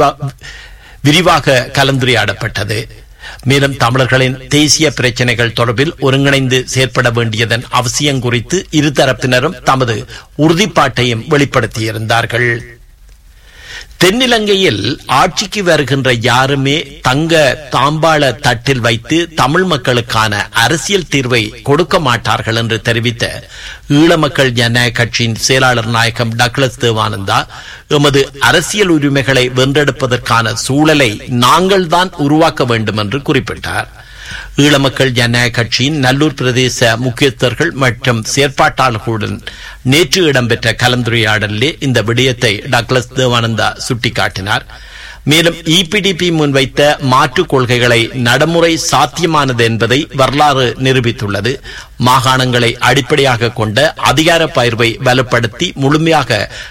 [SPEAKER 1] விரிவாக கலந்துரையாடப்பட்டது மேலும் தமிழர்களின் தேசிய பிரச்சினைகள் தொடர்பில் ஒருங்கிணைந்து செயற்பட வேண்டியதன் அவசியம் குறித்து இருதரப்பினரும் தமது உறுதிப்பாட்டையும் வெளிப்படுத்தியிருந்தார்கள் தென்னிலங்கையில் ஆட்சிக்கு வருகின்ற யாருமே தங்க தாம்பாள தட்டில் வைத்து தமிழ் மக்களுக்கான அரசியல் தீர்வை கொடுக்க மாட்டார்கள் என்று தெரிவித்த ஈழ மக்கள் ஜனநாயக கட்சியின் செயலாளர் நாயகம் டக்ளஸ் தேவானந்தா எமது அரசியல் உரிமைகளை வென்றெடுப்பதற்கான சூழலை நாங்கள்தான் உருவாக்க வேண்டும் என்று குறிப்பிட்டார் ஈழமக்கள் ஜனநாயக கட்சியின் நல்லூர் பிரதேச முக்கியஸ்தர்கள் மற்றும் செயற்பாட்டாளர்களுடன் நேற்று இடம்பெற்ற கலந்துரையாடலிலே இந்த விடயத்தை டக்ளஸ் தேவானந்தா சுட்டிக்காட்டினார் மேலும் இபிடிபி முன்வைத்த மாற்றுக் கொள்கைகளை நடைமுறை சாத்தியமானது என்பதை வரலாறு நிரூபித்துள்ளது மாகாணங்களை அடிப்படையாக கொண்ட அதிகார பயிர்வை வலுப்படுத்தி முழுமையாக